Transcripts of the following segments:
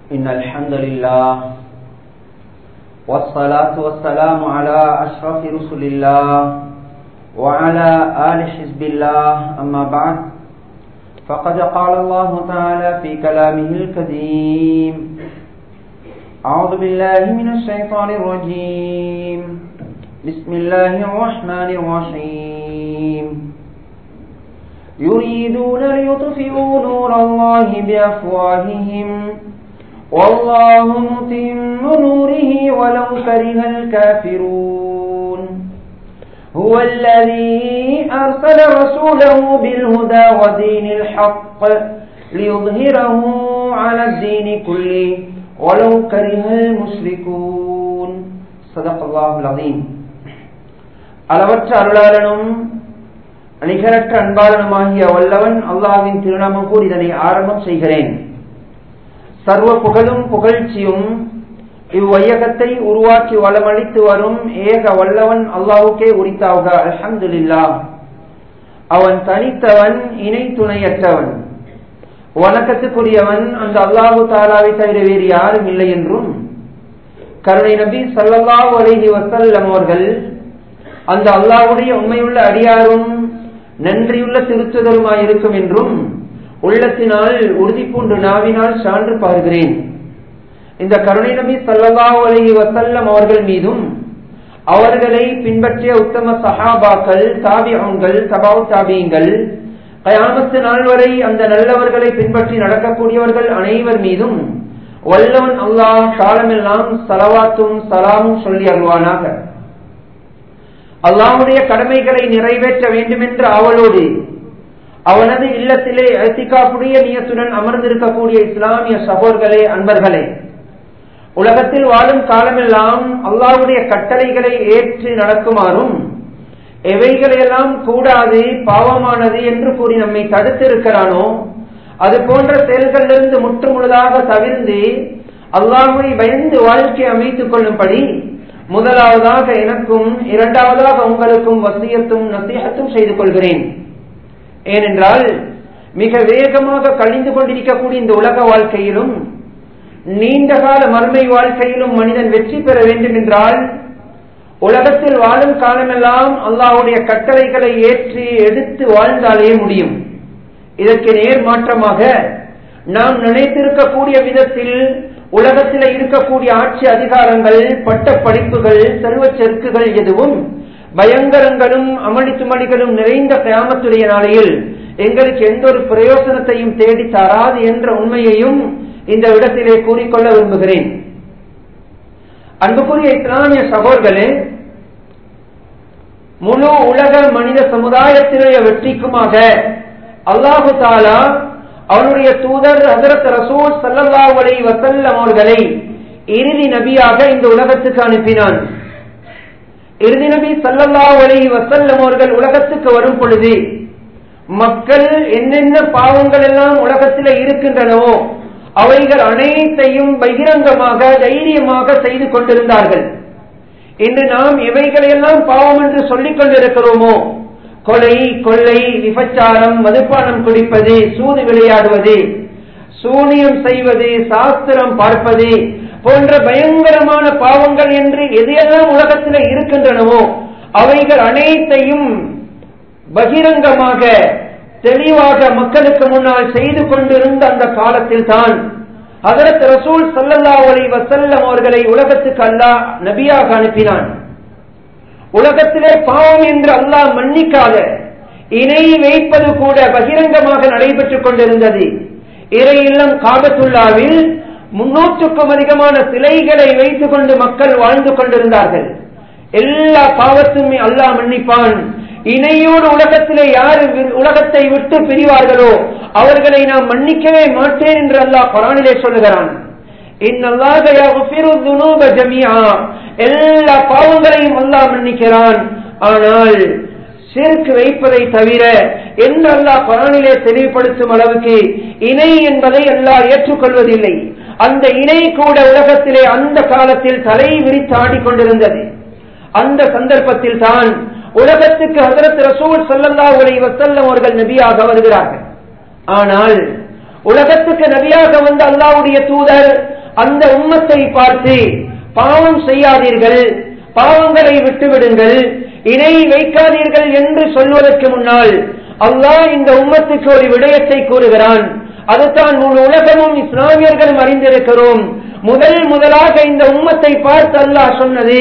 إن الحمد لله والصلاة والسلام على أشرف رسل الله وعلى آل حزب الله أما بعد فقد قال الله تعالى في كلامه الكريم أعوذ بالله من الشيطان الرجيم بسم الله الرحمن الرحيم يريدون ليطفئوا نور الله بأفواههم والله متم نوره ولو كره الكافرون هو الذي أرسل رسوله بالهدى ودين الحق ليظهره على الدين كله ولو كره المشركون صدق الله العظيم அளவற்ற அருளாளனும் நிகரற்ற அன்பாளனுமாகிய வல்லவன் அல்லாவின் திருநாமம் கூறி இதனை ஆரம்பம் செய்கிறேன் சர்வ புகழும் புகழ்ச்சியும் இவ்வையகத்தை உருவாக்கி வளமளித்து வரும் ஏக வல்லவன் அல்லாவுக்கே உரித்தாக அலமதுல்லா அவன் தனித்தவன் இணை துணையற்றவன் வணக்கத்துக்குரியவன் அந்த அல்லாஹு தாலாவை தவிர வேறு யாரும் இல்லை என்றும் கருணை நபி சல்லாஹூ அலஹி வசல்லம் அவர்கள் அந்த அல்லாவுடைய உண்மையுள்ள அடியாரும் நன்றியுள்ள திருத்துதலுமாய் இருக்கும் என்றும் உள்ளத்தினால் உறுதி பூண்டு நாவினால் சான்று பாருகிறேன் இந்த கருணை நபி சல்லா அலஹி வசல்லம் அவர்கள் மீதும் அவர்களை பின்பற்றிய உத்தம சஹாபாக்கள் தாபியங்கள் சபாவ் தாபியங்கள் கயாமத்து நாள் வரை அந்த நல்லவர்களை பின்பற்றி நடக்கக்கூடியவர்கள் அனைவர் மீதும் வல்லவன் அல்லாஹ் காலமெல்லாம் சலவாத்தும் சலாமும் சொல்லி அருவானாக அல்லாவுடைய கடமைகளை நிறைவேற்ற வேண்டுமென்ற அவளோடு அவனது இல்லத்திலே அத்திகாப்புடைய நியத்துடன் அமர்ந்திருக்கக்கூடிய இஸ்லாமிய சகோதர்களே அன்பர்களே உலகத்தில் வாழும் காலமெல்லாம் அல்லாவுடைய கட்டளைகளை ஏற்று நடக்குமாறும் எவைகளையெல்லாம் கூடாது பாவமானது என்று கூறி நம்மை தடுத்திருக்கிறானோ அது போன்ற செயல்களிலிருந்து முற்றுமுழுதாக தவிர்ந்து அல்லாஹுவை பயந்து வாழ்க்கை அமைத்துக் கொள்ளும்படி முதலாவதாக எனக்கும் இரண்டாவதாக உங்களுக்கும் வசியத்தும் நசீகத்தும் செய்து கொள்கிறேன் ஏனென்றால் மிக வேகமாக கழிந்து கொண்டிருக்கக்கூடிய இந்த உலக வாழ்க்கையிலும் நீண்ட கால மறுமை வாழ்க்கையிலும் மனிதன் வெற்றி பெற வேண்டும் என்றால் உலகத்தில் வாழும் காலமெல்லாம் அல்லாவுடைய கட்டளைகளை ஏற்றி எடுத்து வாழ்ந்தாலே முடியும் இதற்கு நேர் மாற்றமாக நாம் நினைத்திருக்கக்கூடிய விதத்தில் உலகத்தில் இருக்கக்கூடிய ஆட்சி அதிகாரங்கள் பட்ட படிப்புகள் செல்வ செருக்குகள் எதுவும் பயங்கரங்களும் அமளி துமளிகளும் நிறைந்த கிராமத்துடைய நாளையில் எங்களுக்கு எந்த ஒரு பிரயோசனத்தையும் தேடி தராது என்ற உண்மையையும் இந்த இடத்திலே கூறிக்கொள்ள விரும்புகிறேன் அன்புக்குரிய இஸ்லாமிய சகோதர்களே முழு உலக மனித சமுதாயத்தினுடைய வெற்றிக்குமாக அல்லாஹு தாலா அவனுடைய தூதர் ஹசரத் ரசூல் சல்லல்லா அலை வசல்லம் அவர்களை இறுதி நபியாக இந்த உலகத்துக்கு அனுப்பினான் இறுதி நபி சல்லல்லா அலை வசல்லம் அவர்கள் உலகத்துக்கு வரும் பொழுது மக்கள் என்னென்ன பாவங்கள் எல்லாம் உலகத்தில் இருக்கின்றனவோ அவைகள் அனைத்தையும் பகிரங்கமாக தைரியமாக செய்து கொண்டிருந்தார்கள் இன்று நாம் எவைகளையெல்லாம் பாவம் என்று சொல்லிக் கொண்டிருக்கிறோமோ கொலை கொள்ளை விபச்சாரம் மதுப்பானம் குடிப்பது சூது விளையாடுவது சூனியம் செய்வது சாஸ்திரம் பார்ப்பது போன்ற பயங்கரமான பாவங்கள் என்று எதையெல்லாம் உலகத்தில் இருக்கின்றனவோ அவைகள் அனைத்தையும் பகிரங்கமாக தெளிவாக மக்களுக்கு முன்னால் செய்து கொண்டிருந்த அந்த காலத்தில் தான் அதற்கு ரசூல் சல்லல்லா அலி வசல்லம் அவர்களை உலகத்துக்கு அல்லாஹ் நபியாக அனுப்பினான் உலகத்திலே பாவம் என்று அல்லாஹ் மன்னிக்காத இணை வைப்பது கூட பகிரங்கமாக நடைபெற்றுக் கொண்டிருந்தது இறை இல்லம் காபத்துள்ளாவில் முன்னூற்றுக்கும் அதிகமான சிலைகளை வைத்துக் கொண்டு மக்கள் வாழ்ந்து கொண்டிருந்தார்கள் எல்லா பாவத்துமே அல்லாஹ் மன்னிப்பான் இணையோடு உலகத்திலே யார் உலகத்தை விட்டு பிரிவார்களோ அவர்களை நாம் மன்னிக்கவே மாட்டேன் என்று அல்லாஹ் குரானிலே சொல்லுகிறான் எல்லா பாவங்களையும் அல்லாஹ் மன்னிக்கிறான் ஆனால் சிறுக்கு வைப்பதை தவிர என்று அல்லாஹ் குரானிலே தெளிவுபடுத்தும் அளவுக்கு இணை என்பதை அல்லாஹ் ஏற்றுக்கொள்வதில்லை அந்த இணை கூட உலகத்திலே அந்த காலத்தில் தலை விரித்து ஆடிக்கொண்டிருந்தது அந்த சந்தர்ப்பத்தில் தான் உலகத்துக்கு ஹசரத் ரசூல் சல்லல்லா உலை வசல்லம் அவர்கள் நபியாக வருகிறார்கள் ஆனால் உலகத்துக்கு நபியாக வந்த அல்லாவுடைய தூதர் அந்த உம்மத்தை பார்த்து பாவம் செய்யாதீர்கள் பாவங்களை விட்டுவிடுங்கள் இணை வைக்காதீர்கள் என்று சொல்வதற்கு முன்னால் அல்லாஹ் இந்த உம்மத்துக்கு ஒரு விடயத்தை கூறுகிறான் அதுதான் முழு உலகமும் இஸ்லாமியர்களும் அறிந்திருக்கிறோம் முதல் முதலாக இந்த உம்மத்தை பார்த்து அல்லாஹ் சொன்னது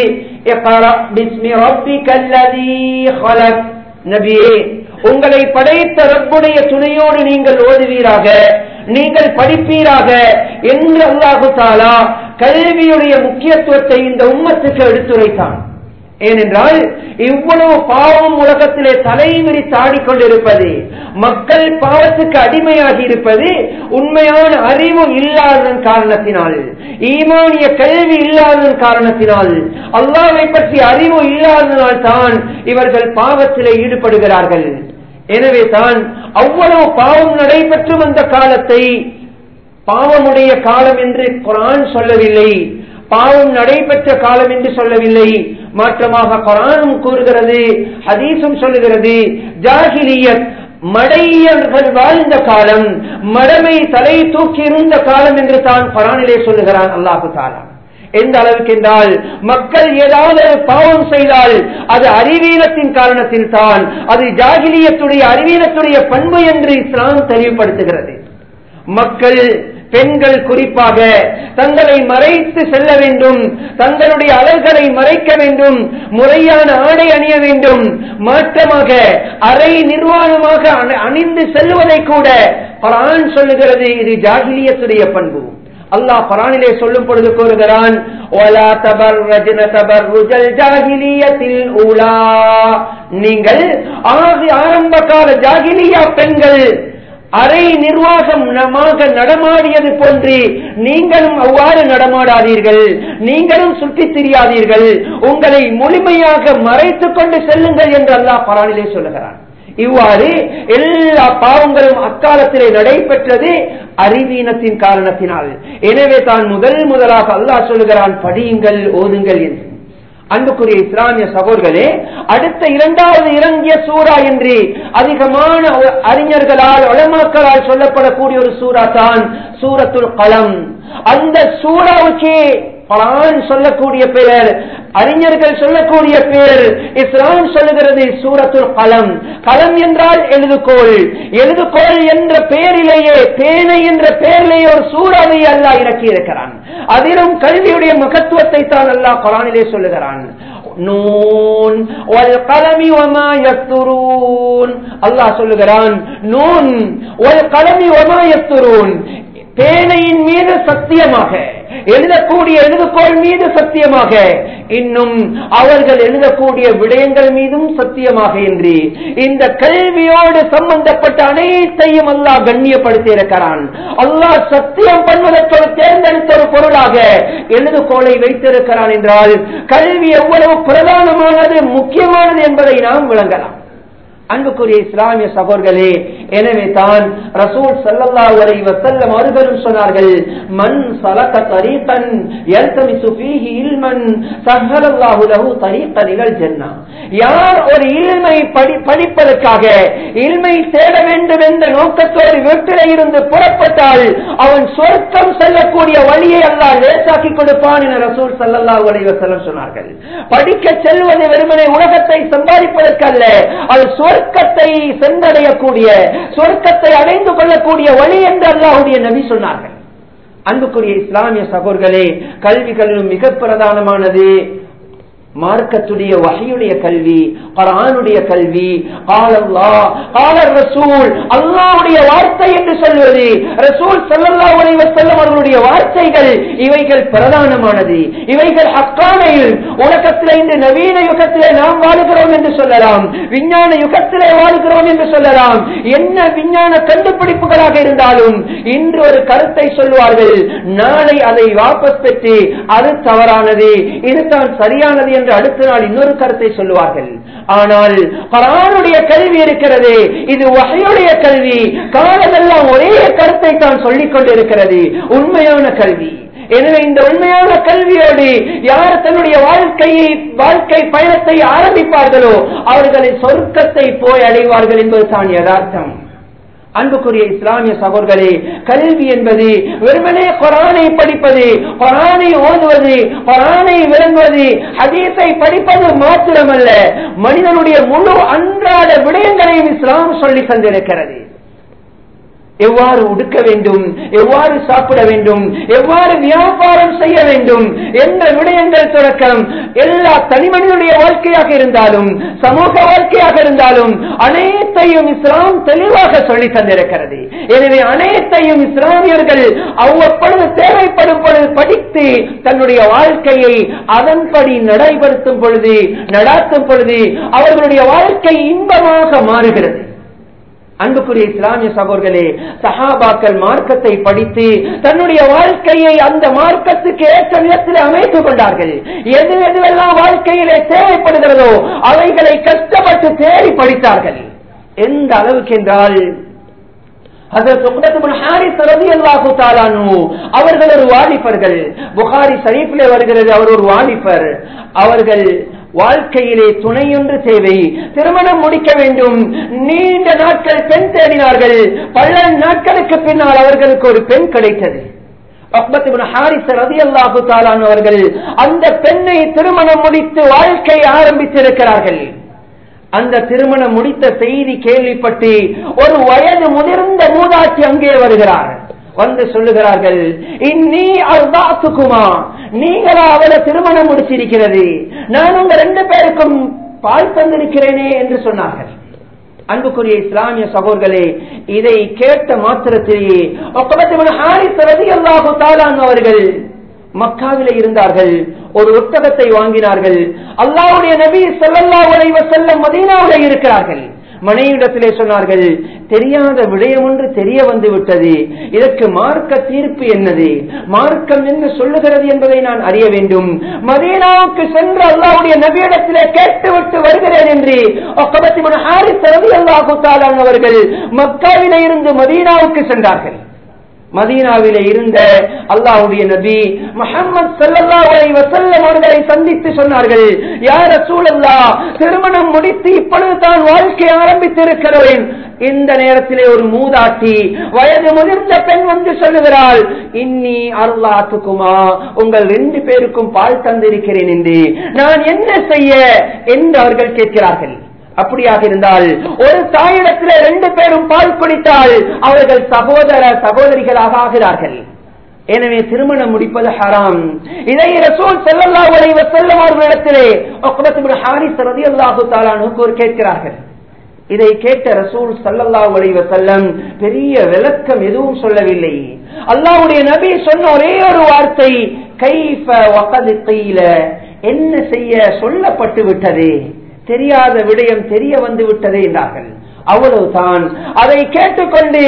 நபியே உங்களை படைத்த ரப்புடைய துணையோடு நீங்கள் ஓதுவீராக நீங்கள் படிப்பீராக என்று அல்லாஹு தாலா கல்வியுடைய முக்கியத்துவத்தை இந்த உம்மத்துக்கு எடுத்துரைத்தான் ஏனென்றால் இவ்வளவு பாவம் உலகத்திலே தலைவிரித்து ஆடிக்கொண்டிருப்பது மக்கள் பாவத்துக்கு அடிமையாகி இருப்பது உண்மையான அறிவு இல்லாததன் காரணத்தினால் ஈமானிய கல்வி இல்லாததன் காரணத்தினால் அல்லாவை பற்றி அறிவு இல்லாததனால் தான் இவர்கள் பாவத்திலே ஈடுபடுகிறார்கள் எனவே தான் அவ்வளவு பாவம் நடைபெற்று வந்த காலத்தை பாவமுடைய காலம் என்று குரான் சொல்லவில்லை பாவம் நடைபெற்ற காலம் என்று சொல்லவில்லை மாற்றமாக குரானும் கூறுகிறது ஹதீசும் சொல்லுகிறது ஜாகிலியத் மடையர்கள் வாழ்ந்த காலம் மடமை தலை தூக்கி இருந்த காலம் என்று தான் குரானிலே சொல்லுகிறான் அல்லாஹு தாலா எந்த அளவுக்கு என்றால் மக்கள் ஏதாவது பாவம் செய்தால் அது அறிவீனத்தின் காரணத்தில் தான் அது ஜாகிலியத்துடைய அறிவீனத்துடைய பண்பு என்று இஸ்லாம் தெளிவுபடுத்துகிறது மக்கள் பெண்கள் குறிப்பாக தங்களை மறைத்து செல்ல வேண்டும் தங்களுடைய அழல்களை மறைக்க வேண்டும் முறையான ஆடை அணிய வேண்டும் மாற்றமாக அரை நிர்வாணமாக அணிந்து செல்வதை கூட பரான் சொல்லுகிறது இது ஜாகிலியத்துடைய பண்பு அல்லாஹ் பரானிலே சொல்லும் பொழுது கூறுகிறான் நீங்கள் ஆரம்ப கால ஜாகிலியா பெண்கள் அரை நிர்வாகமாக நடமாடியது போன்று நீங்களும் அவ்வாறு நடமாடாதீர்கள் நீங்களும் சுற்றித் திரியாதீர்கள் உங்களை முழுமையாக மறைத்துக் கொண்டு செல்லுங்கள் என்று அல்லாஹ் பரானிலே சொல்லுகிறான் இவ்வாறு எல்லா பாவங்களும் அக்காலத்திலே நடைபெற்றது அறிவீனத்தின் காரணத்தினால் எனவே தான் முதல் முதலாக அல்லாஹ் சொல்லுகிறான் படியுங்கள் ஓதுங்கள் என்று அன்புக்குரிய இஸ்லாமிய சகோதர்களே அடுத்த இரண்டாவது இறங்கிய சூரா என்று அதிகமான அறிஞர்களால் வளமாக்களால் சொல்லப்படக்கூடிய ஒரு சூரா தான் சூரத்துல் கலம் அந்த சூறாவுக்கே பலான் சொல்லக்கூடிய பெயர் அறிஞர்கள் சொல்லக்கூடிய பெயர் இஸ்லாம் சொல்லுகிறது சூரத்துல் கலம் கலம் என்றால் எழுதுகோள் எழுதுகோள் என்ற பெயரிலேயே பேனை என்ற பெயரிலேயே ஒரு சூறாவை அல்லாஹ் இறக்கி இருக்கிறான் அதிலும் கல்வியுடைய மகத்துவத்தை தான் அல்லாஹ் குரானிலே சொல்லுகிறான் நூன் கலமி ஒமா எத்துரூன் அல்லாஹ் சொல்லுகிறான் நூன் ஒரு கலமி ஒமா எத்துரூன் பேனையின் மீது சத்தியமாக எழுதக்கூடிய எழுதுகோள் மீது சத்தியமாக இன்னும் அவர்கள் எழுதக்கூடிய விடயங்கள் மீதும் சத்தியமாக என்று இந்த கல்வியோடு சம்பந்தப்பட்ட அனைத்தையும் அல்லாஹ் கண்ணியப்படுத்தி இருக்கிறான் அல்லாஹ் சத்தியம் பண்ணுவதற்கு ஒரு தேர்ந்தெடுத்த ஒரு பொருளாக எழுதுகோளை வைத்திருக்கிறான் என்றால் கல்வி எவ்வளவு பிரதானமானது முக்கியமானது என்பதை நாம் விளங்கலாம் அன்புக்குரிய இஸ்லாமிய சகோதர்களே எனவே தான் ரசூல் சல்லல்லா வரை வசல்லம் அவர்களும் சொன்னார்கள் மண் சலக தரீகன் யல்தமிசு ஃபீஹி இல்மன் சஹலல்லாஹு லஹு தரீகனில் ஜன்னah யார் ஒரு இல்மை படி படிப்பதற்காக இல்மை தேட வேண்டும் என்ற நோக்கத்தோடு வீட்டிலே இருந்து புறப்பட்டால் அவன் சொர்க்கம் செல்லக்கூடிய வழியை அல்லாஹ் லேசாக்கி கொடுப்பான் என ரசூல் சல்லல்லாஹு அலைஹி வஸல்லம் சொன்னார்கள் படிக்க செல்வது வெறுமனே உலகத்தை சம்பாதிப்பதற்கல்ல அது சொர்க்கத்தை சென்றடையக்கூடிய சொர்க்கத்தை அடைந்து கொள்ளக்கூடிய வழி என்று அல்லாஹுடைய நபி சொன்னார்கள் அன்புக்குரிய இஸ்லாமிய சகோர்களே கல்விகளிலும் மிக பிரதானமானது மார்க்கத்துடைய வகையுடைய கல்வி குரானுடைய கல்வி காலல்லா காலர் ரசூல் அல்லாவுடைய வார்த்தை என்று சொல்வது ரசூல் சல்லல்லா உலக செல்லும் அவர்களுடைய வார்த்தைகள் இவைகள் பிரதானமானது இவைகள் அக்கானையில் உலகத்திலே இன்று நவீன யுகத்திலே நாம் வாழுகிறோம் என்று சொல்லலாம் விஞ்ஞான யுகத்திலே வாழ்கிறோம் என்று சொல்லலாம் என்ன விஞ்ஞான கண்டுபிடிப்புகளாக இருந்தாலும் இன்று ஒரு கருத்தை சொல்வார்கள் நாளை அதை வாபஸ் பெற்று அது தவறானது இதுதான் சரியானது என்று அடுத்த நாள் இன்னொரு கருத்தை சொல்லுவார்கள் ஆனால் பரானுடைய கல்வி இருக்கிறது இது வகையுடைய கல்வி காலமெல்லாம் ஒரே கருத்தை தான் சொல்லிக் கொண்டிருக்கிறது உண்மையான கல்வி எனவே இந்த உண்மையான கல்வியோடு யார் தன்னுடைய வாழ்க்கையை வாழ்க்கை பயணத்தை ஆரம்பிப்பார்களோ அவர்களின் சொர்க்கத்தை போய் அடைவார்கள் என்பது தான் யதார்த்தம் அன்புக்குரிய இஸ்லாமிய சகோதரர்களே கல்வி என்பது வெறுமனே குரானை படிப்பது குரானை ஓதுவது குரானை விளங்குவது ஹதீஸை படிப்பது மாத்திரமல்ல மனிதனுடைய முழு அன்றாட விடயங்களையும் இஸ்லாம் சொல்லி தந்திருக்கிறது எவ்வாறு உடுக்க வேண்டும் எவ்வாறு சாப்பிட வேண்டும் எவ்வாறு வியாபாரம் செய்ய வேண்டும் என்ற விடயங்கள் தொடக்கம் எல்லா தனிமனிதனுடைய வாழ்க்கையாக இருந்தாலும் சமூக வாழ்க்கையாக இருந்தாலும் அனைத்தையும் இஸ்லாம் தெளிவாக சொல்லி தந்திருக்கிறது எனவே அனைத்தையும் இஸ்லாமியர்கள் அவ்வப்பொழுது தேவைப்படும் பொழுது படித்து தன்னுடைய வாழ்க்கையை அதன்படி நடைபெறுத்தும் பொழுது நடாத்தும் பொழுது அவர்களுடைய வாழ்க்கை இன்பமாக மாறுகிறது அன்புக்குரிய இஸ்லாமிய சகோதரர்களே சஹாபாக்கள் மார்க்கத்தை படித்து தன்னுடைய வாழ்க்கையை அந்த மார்க்கத்துக்கு ஏற்ற விதத்தில் அமைத்துக் கொண்டார்கள் எது எதுவெல்லாம் வாழ்க்கையிலே தேவைப்படுகிறதோ அவைகளை கஷ்டப்பட்டு தேடி படித்தார்கள் எந்த அளவுக்கு என்றால் அவர்கள் ஒரு வாலிபர்கள் புகாரி ஷரீஃபிலே வருகிறது அவர் ஒரு வாலிபர் அவர்கள் வாழ்க்கையிலே துணையொன்று தேவை திருமணம் முடிக்க வேண்டும் நீண்ட நாட்கள் பெண் தேடினார்கள் பல நாட்களுக்கு பின்னால் அவர்களுக்கு ஒரு பெண் கிடைத்தது அவர்கள் அந்த பெண்ணை திருமணம் முடித்து வாழ்க்கை ஆரம்பித்திருக்கிறார்கள் அந்த திருமணம் முடித்த செய்தி கேள்விப்பட்டு ஒரு வயது முதிர்ந்த மூதாட்சி அங்கே வருகிறார் வந்து சொல்லுகிறார்கள் இன்னி அர்தாத்துக்குமா நீங்களா அவளை திருமணம் முடிச்சிருக்கிறது நான் உங்க ரெண்டு பேருக்கும் பால் தந்திருக்கிறேனே என்று சொன்னார்கள் அன்புக்குரிய இஸ்லாமிய சகோதர்களே இதை கேட்ட மாத்திரத்திலேயே அவர்கள் மக்காவில இருந்தார்கள் ஒரு ஒட்டகத்தை வாங்கினார்கள் அல்லாவுடைய நபி செல்லல்லா உழைவ செல்ல மதீனாவுல இருக்கிறார்கள் மனைவிடத்திலே சொன்னார்கள் தெரியாத விடயம் ஒன்று தெரிய வந்து விட்டது இதற்கு மார்க்க தீர்ப்பு என்னது மார்க்கம் என்ன சொல்லுகிறது என்பதை நான் அறிய வேண்டும் மதீனாவுக்கு சென்று அல்லாவுடைய நபியிடத்திலே கேட்டுவிட்டு வருகிறேன் என்று அவர்கள் மக்காவிலே இருந்து மதீனாவுக்கு சென்றார்கள் மதீனாவிலே இருந்த அல்லாவுடைய நபி முகமது சல்லாஹை வசல்லம் அவர்களை சந்தித்து சொன்னார்கள் யார சூழல்லா திருமணம் முடித்து இப்பொழுது தான் வாழ்க்கை ஆரம்பித்திருக்கிறேன் இந்த நேரத்திலே ஒரு மூதாட்டி வயது முதிர்ந்த பெண் வந்து சொல்லுகிறாள் இன்னி அருளாத்துக்குமா உங்கள் ரெண்டு பேருக்கும் பால் தந்திருக்கிறேன் என்று நான் என்ன செய்ய என்று அவர்கள் கேட்கிறார்கள் அப்படியாக இருந்தால் ஒரு தாயிடத்தில் ரெண்டு பேரும் பால் குடித்தால் அவர்கள் சகோதர சகோதரிகளாக ஆகிறார்கள் எனவே திருமணம் முடிப்பது ஹராம் இதை ரசூல் செல்லல்லா உழைவ செல்லும் அவர்களிடத்திலே ஹாரிஸ் ரதி அல்லாஹு தாலானுக்கு கேட்கிறார்கள் இதை கேட்ட ரசூல் சல்லல்லா உழைவ செல்லம் பெரிய விளக்கம் எதுவும் சொல்லவில்லை அல்லாவுடைய நபி சொன்ன ஒரே ஒரு வார்த்தை கைஃப வகது கையில என்ன செய்ய சொல்லப்பட்டு விட்டது தெரியாத விடயம் தெரிய வந்து விட்டதே என்றார்கள் அவ்வளவுதான் அதை கேட்டுக்கொண்டு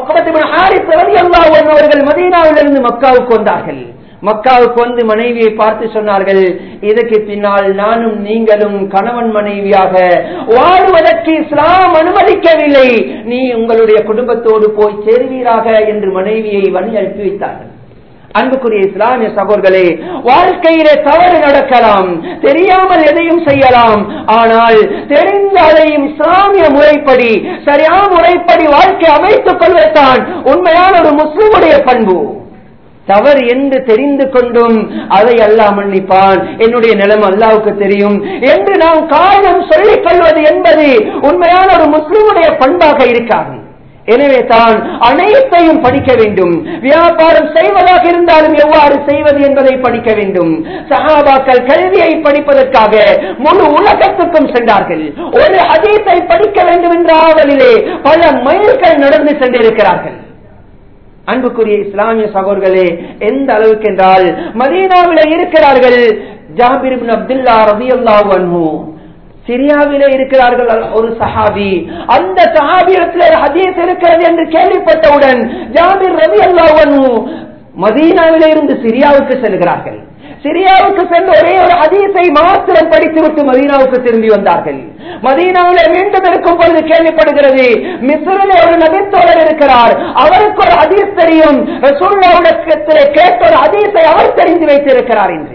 அவர்கள் மதீனாவிலிருந்து மக்காவுக்கு வந்தார்கள் மக்காவுக்கு வந்து மனைவியை பார்த்து சொன்னார்கள் இதற்கு பின்னால் நானும் நீங்களும் கணவன் மனைவியாக வாழ்வதற்கு இஸ்லாம் அனுமதிக்கவில்லை நீ உங்களுடைய குடும்பத்தோடு போய் சேருவீராக என்று மனைவியை வழி அனுப்பி வைத்தார்கள் அன்புக்குரிய இஸ்லாமிய சகோதர்களே வாழ்க்கையிலே தவறு நடக்கலாம் தெரியாமல் எதையும் செய்யலாம் ஆனால் தெரிந்த அதையும் இஸ்லாமிய முறைப்படி சரியான முறைப்படி வாழ்க்கை அமைத்துக் கொள்வதுதான் உண்மையான ஒரு முஸ்லிமுடைய பண்பு தவறு என்று தெரிந்து கொண்டும் அதை அல்லாஹ் மன்னிப்பான் என்னுடைய நிலம் அல்லாவுக்கு தெரியும் என்று நாம் காரணம் சொல்லிக் கொள்வது என்பது உண்மையான ஒரு முஸ்லிமுடைய பண்பாக இருக்காது எனவே தான் அனைத்தையும் படிக்க வேண்டும் வியாபாரம் செய்வதாக இருந்தாலும் எவ்வாறு செய்வது என்பதை படிக்க வேண்டும் சகாபாக்கள் கல்வியை படிப்பதற்காக முழு உலகத்துக்கும் சென்றார்கள் ஒரு அதீத்தை படிக்க வேண்டும் என்ற ஆவலிலே பல மைல்கள் நடந்து சென்றிருக்கிறார்கள் அன்புக்குரிய இஸ்லாமிய சகோதர்களே எந்த அளவுக்கு என்றால் மதீனாவில இருக்கிறார்கள் ஜாபிர் அப்துல்லா ரபி அல்லாஹு சிரியாவிலே இருக்கிறார்கள் ஒரு சஹாபி அந்த சஹாபியத்தில் ஹதீஸ் இருக்கிறது என்று கேள்விப்பட்டவுடன் ஜாபிர் ரவி அல்லாஹு மதீனாவிலே இருந்து சிரியாவுக்கு செல்கிறார்கள் சிரியாவுக்கு சென்று ஒரே ஒரு ஹதீஸை மாத்திரம் படித்துவிட்டு மதீனாவுக்கு திரும்பி வந்தார்கள் மதீனாவிலே மீண்டும் இருக்கும் பொழுது கேள்விப்படுகிறது மிஸ்ரிலே ஒரு நபித்தோழர் இருக்கிறார் அவருக்கு ஒரு ஹதீஸ் தெரியும் ரசூல்லாவுடத்திலே கேட்ட ஒரு ஹதீஸை அவர் தெரிந்து வைத்திருக்கிறார் என்று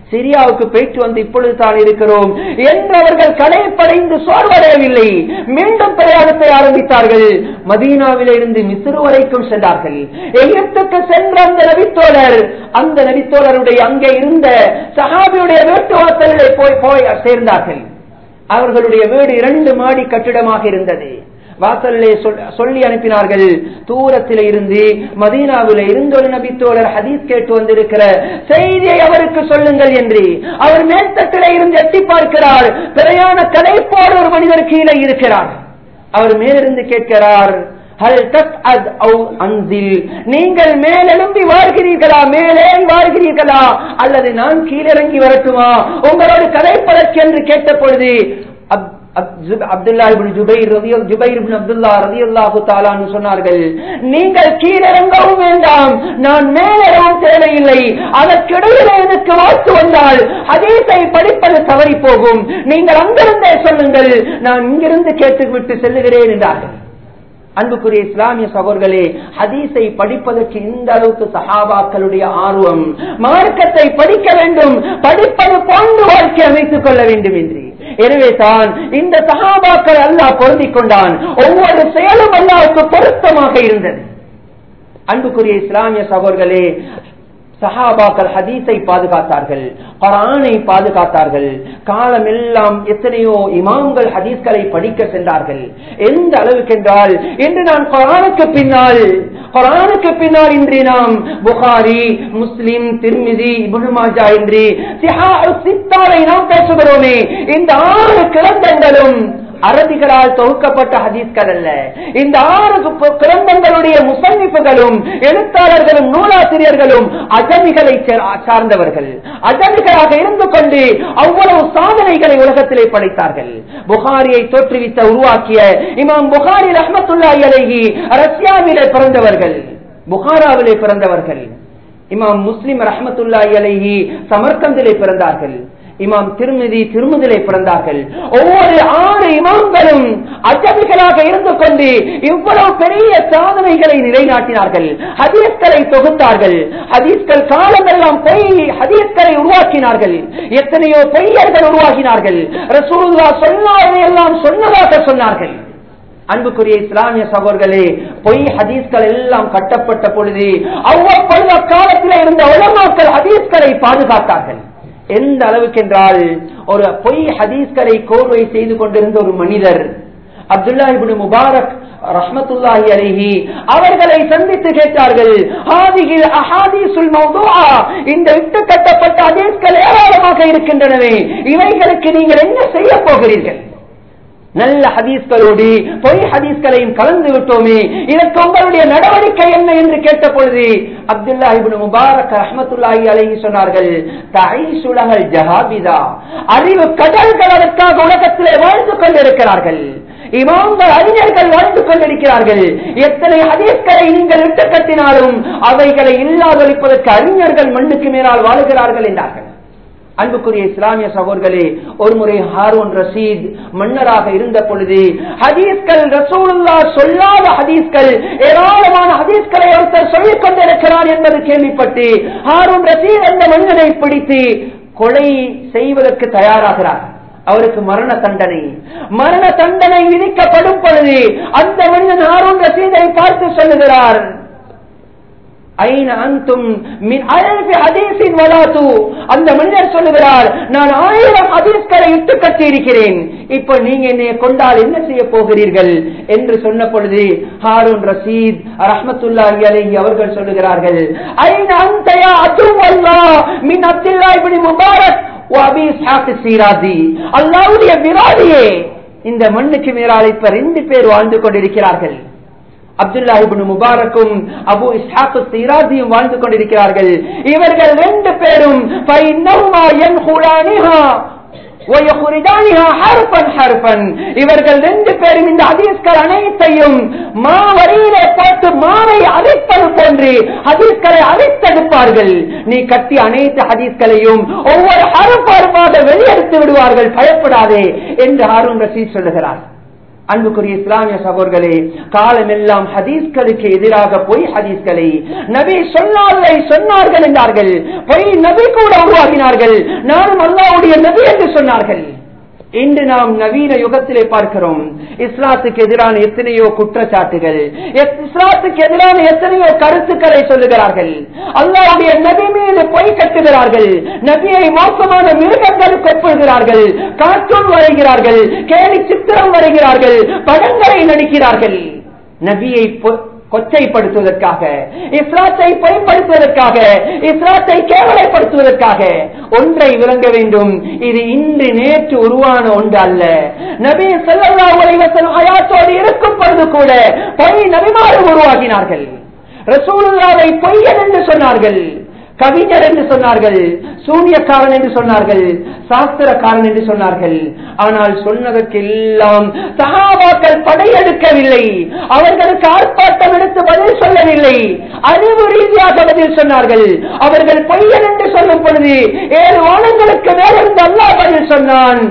சிரியாவுக்கு போயிட்டு வந்து இப்பொழுது தான் இருக்கிறோம் என்று அவர்கள் கலைப்படைந்து சோர்வடையவில்லை மீண்டும் பிரயாணத்தை ஆரம்பித்தார்கள் மதீனாவில இருந்து மிஸ்ரு வரைக்கும் சென்றார்கள் எகிப்துக்கு சென்ற அந்த நபித்தோழர் அந்த நபித்தோழருடைய அங்கே இருந்த சஹாபியுடைய வீட்டு வாசலிலே போய் போய் சேர்ந்தார்கள் அவர்களுடைய வீடு இரண்டு மாடி கட்டிடமாக இருந்தது வாசலிலே சொல்லி அனுப்பினார்கள் தூரத்தில் இருந்து மதீனாவில இருந்து ஒரு நபித்தோழர் ஹதீஸ் கேட்டு வந்திருக்கிற செய்தியை அவருக்கு சொல்லுங்கள் என்று அவர் மேல்தட்டில இருந்து எட்டி பார்க்கிறார் பிரயாண கலைப்போடு ஒரு மனிதர் கீழே இருக்கிறார் அவர் மேலிருந்து கேட்கிறார் நீங்கள் மேலெழும்பி வாழ்கிறீர்களா மேலே வாழ்கிறீர்களா அல்லது நான் கீழிறங்கி வரட்டுமா உங்களோடு கதைப்பதற்கு என்று கேட்ட பொழுது சொன்னார்கள் நீங்கள் கீழிறங்கவும் வேண்டாம் நான் மேலிறவும் தேவையில்லை அதற்கிடையில எனக்கு வாக்கு வந்தால் அதேசை படிப்பது தவறி போகும் நீங்கள் அங்கிருந்தே சொல்லுங்கள் நான் இங்கிருந்து கேட்டுவிட்டு செல்லுகிறேன் என்றார்கள் அன்புக்குரிய இஸ்லாமிய சகோதர்களே ஹதீஸை படிப்பதற்கு இந்த அளவுக்கு சஹாபாக்களுடைய ஆர்வம் மார்க்கத்தை படிக்க வேண்டும் படிப்பது போன்று வாழ்க்கை அமைத்துக் கொள்ள வேண்டும் என்று எனவே தான் இந்த சகாபாக்கள் அல்லாஹ் பொருந்திக் கொண்டான் ஒவ்வொரு செயலும் அல்லாவுக்கு பொருத்தமாக இருந்தது அன்புக்குரிய இஸ்லாமிய சகோதர்களே சஹாபாக்கள் ஹதீஸை பாதுகாத்தார்கள் குரானை பாதுகாத்தார்கள் காலம் எல்லாம் எத்தனையோ இமாம்கள் ஹதீஸ்களை படிக்க சென்றார்கள் எந்த அளவுக்கு என்றால் இன்று நான் குரானுக்கு பின்னால் குரானுக்கு பின்னால் இன்று நாம் புகாரி முஸ்லிம் திருமிதி இபுல்மாஜா என்று சித்தாரை நாம் பேசுகிறோமே இந்த ஆறு கிரந்தங்களும் அரபிகளால் தொகுக்கப்பட்ட ஹதீஸ்கள் அல்ல இந்த ஆறு கிரந்தங்களுடைய முசன்னிப்புகளும் எழுத்தாளர்களும் நூலாசிரியர்களும் அஜமிகளை சார்ந்தவர்கள் அஜமிகளாக இருந்து கொண்டு அவ்வளவு சாதனைகளை உலகத்திலே படைத்தார்கள் புகாரியை தோற்றுவித்த உருவாக்கிய இமாம் புகாரி ரஹமத்துல்லா அலஹி ரஷ்யாவிலே பிறந்தவர்கள் புகாராவிலே பிறந்தவர்கள் இமாம் முஸ்லிம் ரஹமத்துல்லா அலஹி சமர்கந்திலே பிறந்தார்கள் இமாம் திருமதி திருமுதிலே பிறந்தார்கள் ஒவ்வொரு ஆறு இமாம்களும் அஜபிகளாக இருந்து கொண்டு இவ்வளவு பெரிய சாதனைகளை நிலைநாட்டினார்கள் ஹதீஸ்களை தொகுத்தார்கள் ஹதீஸ்கள் காலமெல்லாம் பொய் ஹதீஸ்களை உருவாக்கினார்கள் எத்தனையோ பொய்யர்கள் உருவாக்கினார்கள் ரசூல்லா சொன்னாரை எல்லாம் சொன்னதாக சொன்னார்கள் அன்புக்குரிய இஸ்லாமிய சகோதர்களே பொய் ஹதீஸ்கள் எல்லாம் கட்டப்பட்ட பொழுது அவ்வப்பொழுது அக்காலத்தில் இருந்த உலமாக்கள் ஹதீஸ்களை பாதுகாத்தார்கள் எந்த அளவுக்கு என்றால் ஒரு பொய் ஹதீஸ்களை கோர்வை செய்து கொண்டிருந்த ஒரு மனிதர் அப்துல்லா இப்னு முபாரக் ரஹ்மத்துல்லாஹி அலைஹி அவர்களை சந்தித்து கேட்டார்கள் ஹாதிகில் அஹாதீசுல் மௌதுஆ இந்த இட்டு கட்டப்பட்ட ஹதீஸ்கள் ஏராளமாக இருக்கின்றனவே இவைகளுக்கு நீங்கள் என்ன செய்ய போகிறீர்கள் நல்ல ஹதீஸ்களோடு பொய் ஹதீஸ்களையும் கலந்து விட்டோமே இதற்கு உங்களுடைய நடவடிக்கை என்ன என்று கேட்ட பொழுது அப்துல்லா இப்னு முபாரக் ரஹமத்துல்லாஹி அலைஹி சொன்னார்கள் தைசுலகல் ஜஹாபிதா அறிவு கடல்கள் அதற்காக உலகத்திலே வாழ்ந்து கொண்டிருக்கிறார்கள் இமாம்கள் அறிஞர்கள் வாழ்ந்து கொண்டிருக்கிறார்கள் எத்தனை ஹதீஸ்களை நீங்கள் இட்டு கட்டினாலும் அவைகளை இல்லாதொழிப்பதற்கு அறிஞர்கள் மண்ணுக்கு மேலால் வாழுகிறார்கள் என்றார்கள் அன்புக்குரிய இஸ்லாமிய சகோதர்களே ஒரு முறை ஹாரூன் ரசீத் மன்னராக இருந்த பொழுது ஹதீஸ்கள் ரசூலுல்லா சொல்லாத ஹதீஸ்கள் ஏராளமான ஹதீஸ்களை ஒருத்தர் சொல்லிக் கொண்டிருக்கிறார் என்பது கேள்விப்பட்டு ஹாரூன் ரசீத் அந்த மன்னனை பிடித்து கொலை செய்வதற்கு தயாராகிறார் அவருக்கு மரண தண்டனை மரண தண்டனை விதிக்கப்படும் பொழுது அந்த மன்னன் ஹாரூன் ரசீதை பார்த்து சொல்லுகிறார் அந்த மனிதர் சொல்லுகிறார் நான் ஆயிரம் ஹதீஸ்களை இட்டு கட்டி இருக்கிறேன் இப்ப நீங்க என்னை கொண்டால் என்ன செய்ய போகிறீர்கள் என்று சொன்ன பொழுது ஹாரூன் ரசீத் ரஹமத்துல்லாஹி அலைஹி அவர்கள் சொல்லுகிறார்கள் ஐன அந்தயா அதுவல்லா மின் அப்துல்லா இப்னு முபாரக் வ அபி இஸ்ஹாக் சீராதி அல்லாஹ்வுடைய விராதியே இந்த மண்ணுக்கு மேலால் இப்ப ரெண்டு பேர் வாழ்ந்து கொண்டிருக்கிறார்கள் அப்துல்லா இப்னு முபாரக்கும் அபு இஸ்ஹாக் சீராதியும் வாழ்ந்து கொண்டிருக்கிறார்கள் இவர்கள் ரெண்டு பேரும் ஃபைன்னஹுமா யன்ஹுலானிஹா இவர்கள் ரெண்டு பேரும் இந்த ஹதீஸ்கள் அனைத்தையும் மாவரியிலே போட்டு மாவை அரைப்பது போன்று ஹதீஸ்களை அரைத்தெடுப்பார்கள் நீ கட்டி அனைத்து ஹதீஸ்களையும் ஒவ்வொரு அறுப்பாறுப்பாக வெளியெடுத்து விடுவார்கள் பயப்படாதே என்று ஹாரூன் ரசீத் சொல்லுகிறார் அன்புக்குரிய இஸ்லாமிய சகோதர்களே காலமெல்லாம் ஹதீஸ்களுக்கு எதிராக பொய் ஹதீஸ்களை நபி சொன்னார்களை சொன்னார்கள் என்றார்கள் பொய் நபி கூட உருவாக்கினார்கள் நானும் அல்லாவுடைய நபி என்று சொன்னார்கள் இன்று நாம் நவீன யுகத்திலே பார்க்கிறோம் இஸ்லாத்துக்கு எதிரான எத்தனையோ குற்றச்சாட்டுகள் இஸ்லாத்துக்கு எதிரான எத்தனையோ கருத்துக்களை சொல்லுகிறார்கள் அல்லாவுடைய நபி மீது பொய் கட்டுகிறார்கள் நபியை மோசமான மிருகங்களுக்கு ஒப்புகிறார்கள் கார்ட்டூன் வரைகிறார்கள் கேலி சித்திரம் வரைகிறார்கள் படங்களை நடிக்கிறார்கள் நபியை கொச்சைப்படுத்துவதற்காக இஸ்லாத்தை பயன்படுத்துவதற்காக இஸ்லாத்தை கேவலைப்படுத்துவதற்காக ஒன்றை விளங்க வேண்டும் இது இன்று நேற்று உருவான ஒன்று அல்ல நபி செல்லல்லா உலகத்தின் அயாத்தோடு இருக்கும் பொழுது கூட பொய் நபிமாறு உருவாக்கினார்கள் ரசூலுல்லாவை பொய்யன் என்று சொன்னார்கள் கவிஞர் என்று சொன்னார்கள் சூனியக்காரன் என்று சொன்னார்கள் சாஸ்திரக்காரன் என்று சொன்னார்கள் ஆனால் சொன்னதற்கெல்லாம் சகாபாக்கள் படையெடுக்கவில்லை அவர்களுக்கு ஆர்ப்பாட்டம் எடுத்து பதில் சொல்லவில்லை அறிவு ரீதியாக பதில் சொன்னார்கள் அவர்கள் பொய்யன் என்று சொல்லும் பொழுது ஏழு வானங்களுக்கு மேலிருந்து அல்லா பதில் சொன்னான்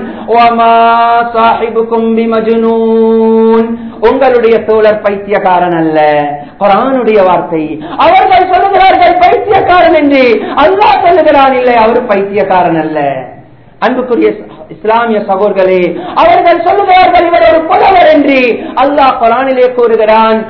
உங்களுடைய தோழர் பைத்தியக்காரன் அல்ல குரானுடைய வார்த்தை அவர்கள் சொல்லுகிறார்கள் பைத்தியக்காரன் என்று அல்லா சொல்லுகிறான் இல்லை அவர் பைத்தியக்காரன் அல்ல அன்புக்குரிய இஸ்லாமிய சகோதர்களே அவர்கள் சொல்லுகிறார்கள் இவர் ஒரு புலவர் என்று அல்லாஹ் குரானிலே கூறுகிறான்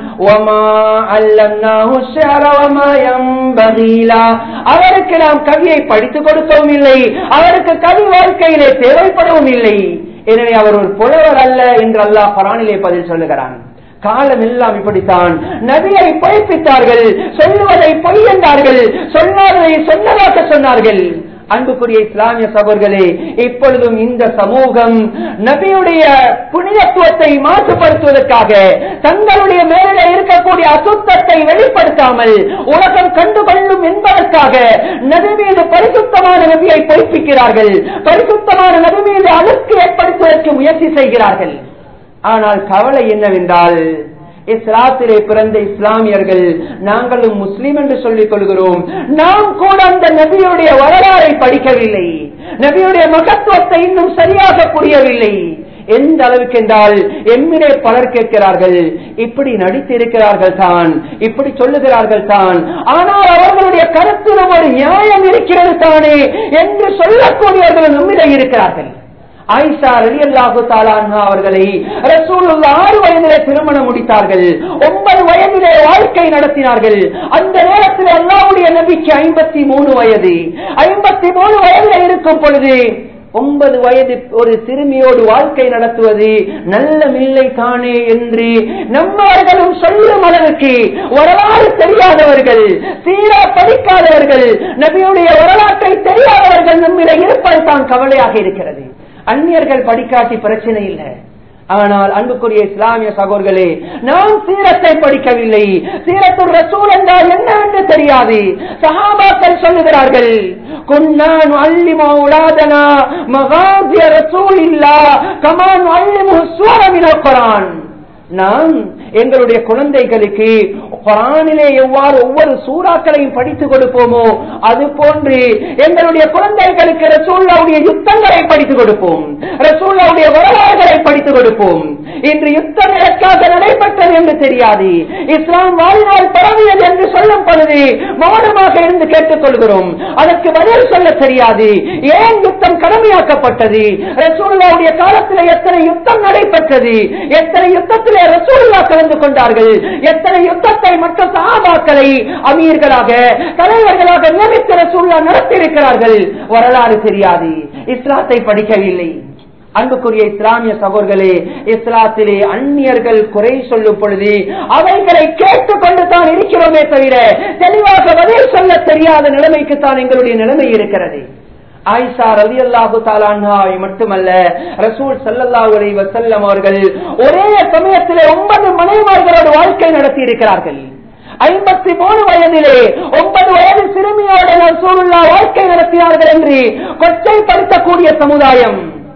அவருக்கு நாம் கவியை படித்துக் கொடுக்கவும் இல்லை அவருக்கு கவி வாழ்க்கையிலே தேவைப்படவும் இல்லை எனவே அவர் ஒரு புலவர் அல்ல என்று அல்லாஹ் குரானிலே பதில் சொல்லுகிறான் காலம் எல்லாம் இப்படித்தான் நபியை பொய்ப்பித்தார்கள் சொல்லுவதை பொய் என்றார்கள் சொன்னார்களை சொன்னதாக சொன்னார்கள் அன்புக்குரிய இஸ்லாமிய சகோதர்களே இப்பொழுதும் இந்த சமூகம் நபியுடைய புனிதத்துவத்தை மாசுபடுத்துவதற்காக தங்களுடைய மேலே இருக்கக்கூடிய அசுத்தத்தை வெளிப்படுத்தாமல் உலகம் கண்டுகொள்ளும் என்பதற்காக நபி மீது பரிசுத்தமான நபியை பொய்ப்பிக்கிறார்கள் பரிசுத்தமான நபி மீது அழுக்கு ஏற்படுத்துவதற்கு முயற்சி செய்கிறார்கள் ஆனால் கவலை என்னவென்றால் இஸ்லாத்திலே பிறந்த இஸ்லாமியர்கள் நாங்களும் முஸ்லீம் என்று சொல்லிக் கொள்கிறோம் நாம் கூட அந்த நபியுடைய வரலாறை படிக்கவில்லை நபியுடைய மகத்துவத்தை இன்னும் சரியாக புரியவில்லை எந்த அளவுக்கு என்றால் எம்மிலே பலர் கேட்கிறார்கள் இப்படி நடித்திருக்கிறார்கள் தான் இப்படி சொல்லுகிறார்கள் தான் ஆனால் அவர்களுடைய கருத்திலும் ஒரு நியாயம் இருக்கிறது தானே என்று சொல்லக்கூடியவர்கள் நம்மிலே இருக்கிறார்கள் ஆயிஷா அலி அல்லாஹு அவர்களை ரசூலுல்லா ஆறு வயதிலே திருமணம் முடித்தார்கள் ஒன்பது வயதிலே வாழ்க்கை நடத்தினார்கள் அந்த நேரத்தில் அல்லாவுடைய நபிக்கு ஐம்பத்தி மூணு வயது ஐம்பத்தி மூணு வயதில் இருக்கும் பொழுது ஒன்பது வயது ஒரு சிறுமியோடு வாழ்க்கை நடத்துவது நல்ல மில்லை தானே என்று நம்மவர்களும் சொல்லும் அளவுக்கு வரலாறு தெரியாதவர்கள் சீரா படிக்காதவர்கள் நபியுடைய வரலாற்றை தெரியாதவர்கள் நம்மிட இருப்பது தான் கவலையாக இருக்கிறது அந்நியர்கள் படிக்காட்டி பிரச்சனை இல்லை ஆனால் அன்புக்குரிய இஸ்லாமிய சகோதர்களே நாம் சீரத்தை படிக்கவில்லை சீரத்துள் ரசூல் என்றால் என்ன என்று தெரியாது சஹாபாக்கள் சொல்லுகிறார்கள் குன்னான் அல்லிமா உலாதனா மகாசிய ரசூல் இல்லா கமான் அல்லிமு சூரமின குரான் நாம் எங்களுடைய குழந்தைகளுக்கு குரானிலே எவ்வாறு ஒவ்வொரு சூறாக்களையும் படித்துக் கொடுப்போமோ அது போன்று எங்களுடைய குழந்தைகளுக்கு ரசூல்லாவுடைய யுத்தங்களை படித்துக் கொடுப்போம் ரசூல்லாவுடைய வரலாறுகளை படித்துக் கொடுப்போம் இன்று யுத்தம் எதற்காக நடைபெற்றது என்று தெரியாது இஸ்லாம் வாழ்நாள் பரவியது என்று சொல்லும் பொழுது மௌனமாக இருந்து கேட்டுக் கொள்கிறோம் அதற்கு பதில் சொல்ல தெரியாது ஏன் யுத்தம் கடமையாக்கப்பட்டது ரசூல்லாவுடைய காலத்தில் எத்தனை யுத்தம் நடைபெற்றது எத்தனை யுத்தத்திலே ரசூல்லா கலந்து கொண்டார்கள் எத்தனை யுத்தத்தை மற்ற சகாபாக்களை அமீர்களாக தலைவர்களாக நியமித்த ரசூல்லா நடத்தியிருக்கிறார்கள் வரலாறு தெரியாது இஸ்லாத்தை படிக்கவில்லை அன்புக்குரிய இஸ்லாமிய சகோதர்களே இஸ்லாத்திலே அந்நியர்கள் குறை சொல்லும் பொழுது அவைகளை கேட்டுக்கொண்டு தான் இருக்கிறோமே தவிர தெளிவாக பதில் சொல்ல தெரியாத நிலைமைக்கு தான் எங்களுடைய நிலைமை இருக்கிறது ஆயிஷா ரவி அல்லாஹு தாலான்ஹாவை மட்டுமல்ல ரசூல் சல்லல்லாஹு அலைஹி வஸல்லம் அவர்கள் ஒரே சமயத்திலே ஒன்பது மனைவார்களோடு வாழ்க்கை நடத்தி இருக்கிறார்கள் ஐம்பத்தி மூணு வயதிலே ஒன்பது வயது சிறுமியோடு ரசூலுல்லா வாழ்க்கை நடத்தினார்கள் என்று கொச்சைப்படுத்தக்கூடிய சமுதாயம்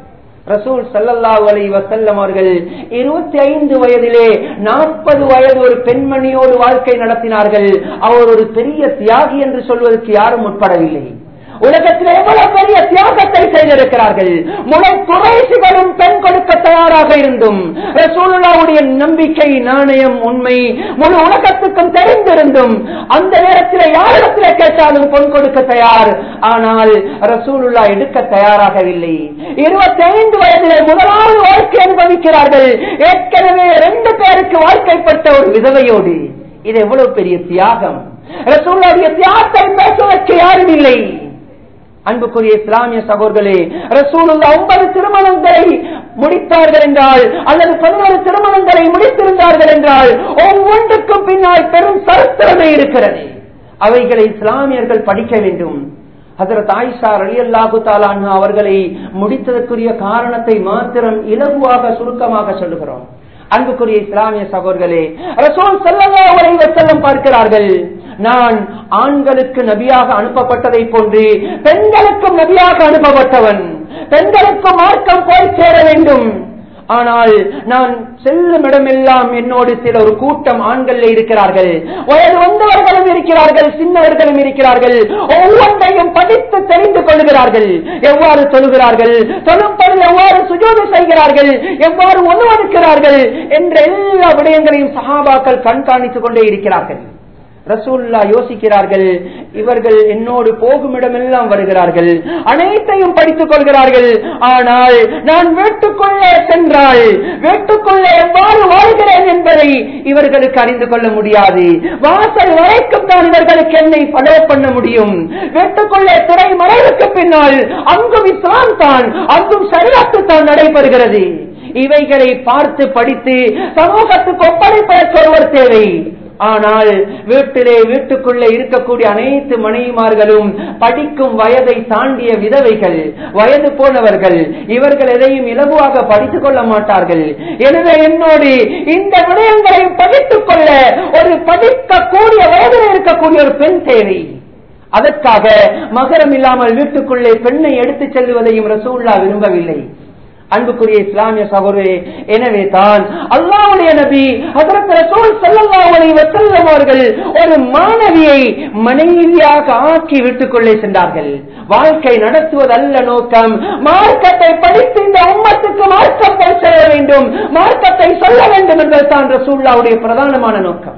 ரசூல் சல்லல்லாஹு அலைஹி வஸல்லம் அவர்கள் இருபத்தி ஐந்து வயதிலே நாற்பது வயது ஒரு பெண்மணியோடு வாழ்க்கை நடத்தினார்கள் அவர் ஒரு பெரிய தியாகி என்று சொல்வதற்கு யாரும் முற்படவில்லை உலகத்தில் எவ்வளவு பெரிய தியாகத்தை செய்திருக்கிறார்கள் முழு குறைசிகளும் பெண் கொடுக்க தயாராக இருந்தும் ரசூலுல்லாவுடைய நம்பிக்கை நாணயம் உண்மை முழு உலகத்துக்கும் தெரிந்திருந்தும் அந்த நேரத்தில் யாரிடத்தில் கேட்டாலும் பொன் கொடுக்க தயார் ஆனால் ரசூலுல்லா எடுக்க தயாராகவில்லை இருபத்தி ஐந்து வயதிலே முதலாவது வாழ்க்கை அனுபவிக்கிறார்கள் ஏற்கனவே ரெண்டு பேருக்கு வாழ்க்கைப்பட்ட ஒரு விதவையோடு இது எவ்வளவு பெரிய தியாகம் ரசூலுடைய தியாகத்தை பேசுவதற்கு யாரும் இல்லை அன்புக்குரிய இஸ்லாமிய சகோதரர்களே ரசூலுல்லா ஒன்பது திருமணங்களை முடித்தார்கள் என்றால் அல்லது பதினோரு திருமணங்களை முடித்திருந்தார்கள் என்றால் ஒவ்வொன்றுக்கும் பின்னால் பெரும் சரித்திரமே இருக்கிறது அவைகளை இஸ்லாமியர்கள் படிக்க வேண்டும் ஹசரத் ஆயிஷா அலி அல்லாஹு தாலான் அவர்களை முடித்ததற்குரிய காரணத்தை மாத்திரம் இலகுவாக சுருக்கமாக சொல்லுகிறோம் அன்புக்குரிய இஸ்லாமிய சகோதரர்களே ரசூல் ஸல்லல்லாஹு அலைஹி வஸல்லம் பார்க்கிறார்கள் நான் ஆண்களுக்கு நபியாக அனுப்பப்பட்டதை போன்று பெண்களுக்கும் நபியாக அனுப்பப்பட்டவன் பெண்களுக்கும் மார்க்கம் போய் சேர வேண்டும் ஆனால் நான் செல்லும் இடமெல்லாம் என்னோடு சில ஒரு கூட்டம் ஆண்கள் இருக்கிறார்கள் வயது வந்தவர்களும் இருக்கிறார்கள் சின்னவர்களும் இருக்கிறார்கள் ஒவ்வொன்றையும் படித்து தெரிந்து கொள்கிறார்கள் எவ்வாறு சொல்கிறார்கள் சொல்லும் பொழுது எவ்வாறு சுஜோது செய்கிறார்கள் எவ்வாறு உணவெடுக்கிறார்கள் என்ற எல்லா விடயங்களையும் சஹாபாக்கள் கண்காணித்துக் கொண்டே இருக்கிறார்கள் ரசூல்லா யோசிக்கிறார்கள் இவர்கள் என்னோடு போகும் இடமெல்லாம் வருகிறார்கள் அனைத்தையும் படித்துக் கொள்கிறார்கள் ஆனால் நான் வீட்டுக்குள்ளே சென்றால் வீட்டுக்குள்ளே எவ்வாறு வாழ்கிறேன் என்பதை இவர்களுக்கு அறிந்து கொள்ள முடியாது வாசல் வரைக்கும் தான் இவர்களுக்கு என்னை ஃபாலோ பண்ண முடியும் வீட்டுக்குள்ளே திரை மறைவுக்கு பின்னால் அங்கும் இஸ்லாம் தான் அங்கும் சரியாத்து தான் நடைபெறுகிறது இவைகளை பார்த்து படித்து சமூகத்துக்கு ஒப்படைப்பதற்கு ஒருவர் தேவை ஆனால் வீட்டிலே வீட்டுக்குள்ளே இருக்கக்கூடிய அனைத்து மனைவிமார்களும் படிக்கும் வயதை தாண்டிய விதவைகள் வயது போனவர்கள் இவர்கள் எதையும் இலகுவாக படித்துக் கொள்ள மாட்டார்கள் எனவே என்னோடு இந்த விடயங்களை படித்துக் கொள்ள ஒரு படிக்கக்கூடிய வயதில் இருக்கக்கூடிய ஒரு பெண் தேவை அதற்காக மகரம் இல்லாமல் வீட்டுக்குள்ளே பெண்ணை எடுத்துச் செல்வதையும் ரசூல்லா விரும்பவில்லை அன்புக்குரிய இஸ்லாமிய சகோதரே எனவே தான் அல்லாவுடைய நபி அதற்கு ரசூல் ஸல்லல்லாஹு அலைஹி வஸல்லம் அவர்கள் ஒரு மாணவியை மனைவியாக ஆக்கி வீட்டுக்குள்ளே சென்றார்கள் வாழ்க்கை நடத்துவதல்ல நோக்கம் மார்க்கத்தை படித்து இந்த உம்மத்துக்கு மார்க்கம் போய் செல்ல வேண்டும் மார்க்கத்தை சொல்ல வேண்டும் என்பது தான் ரசூல்லாவுடைய பிரதானமான நோக்கம்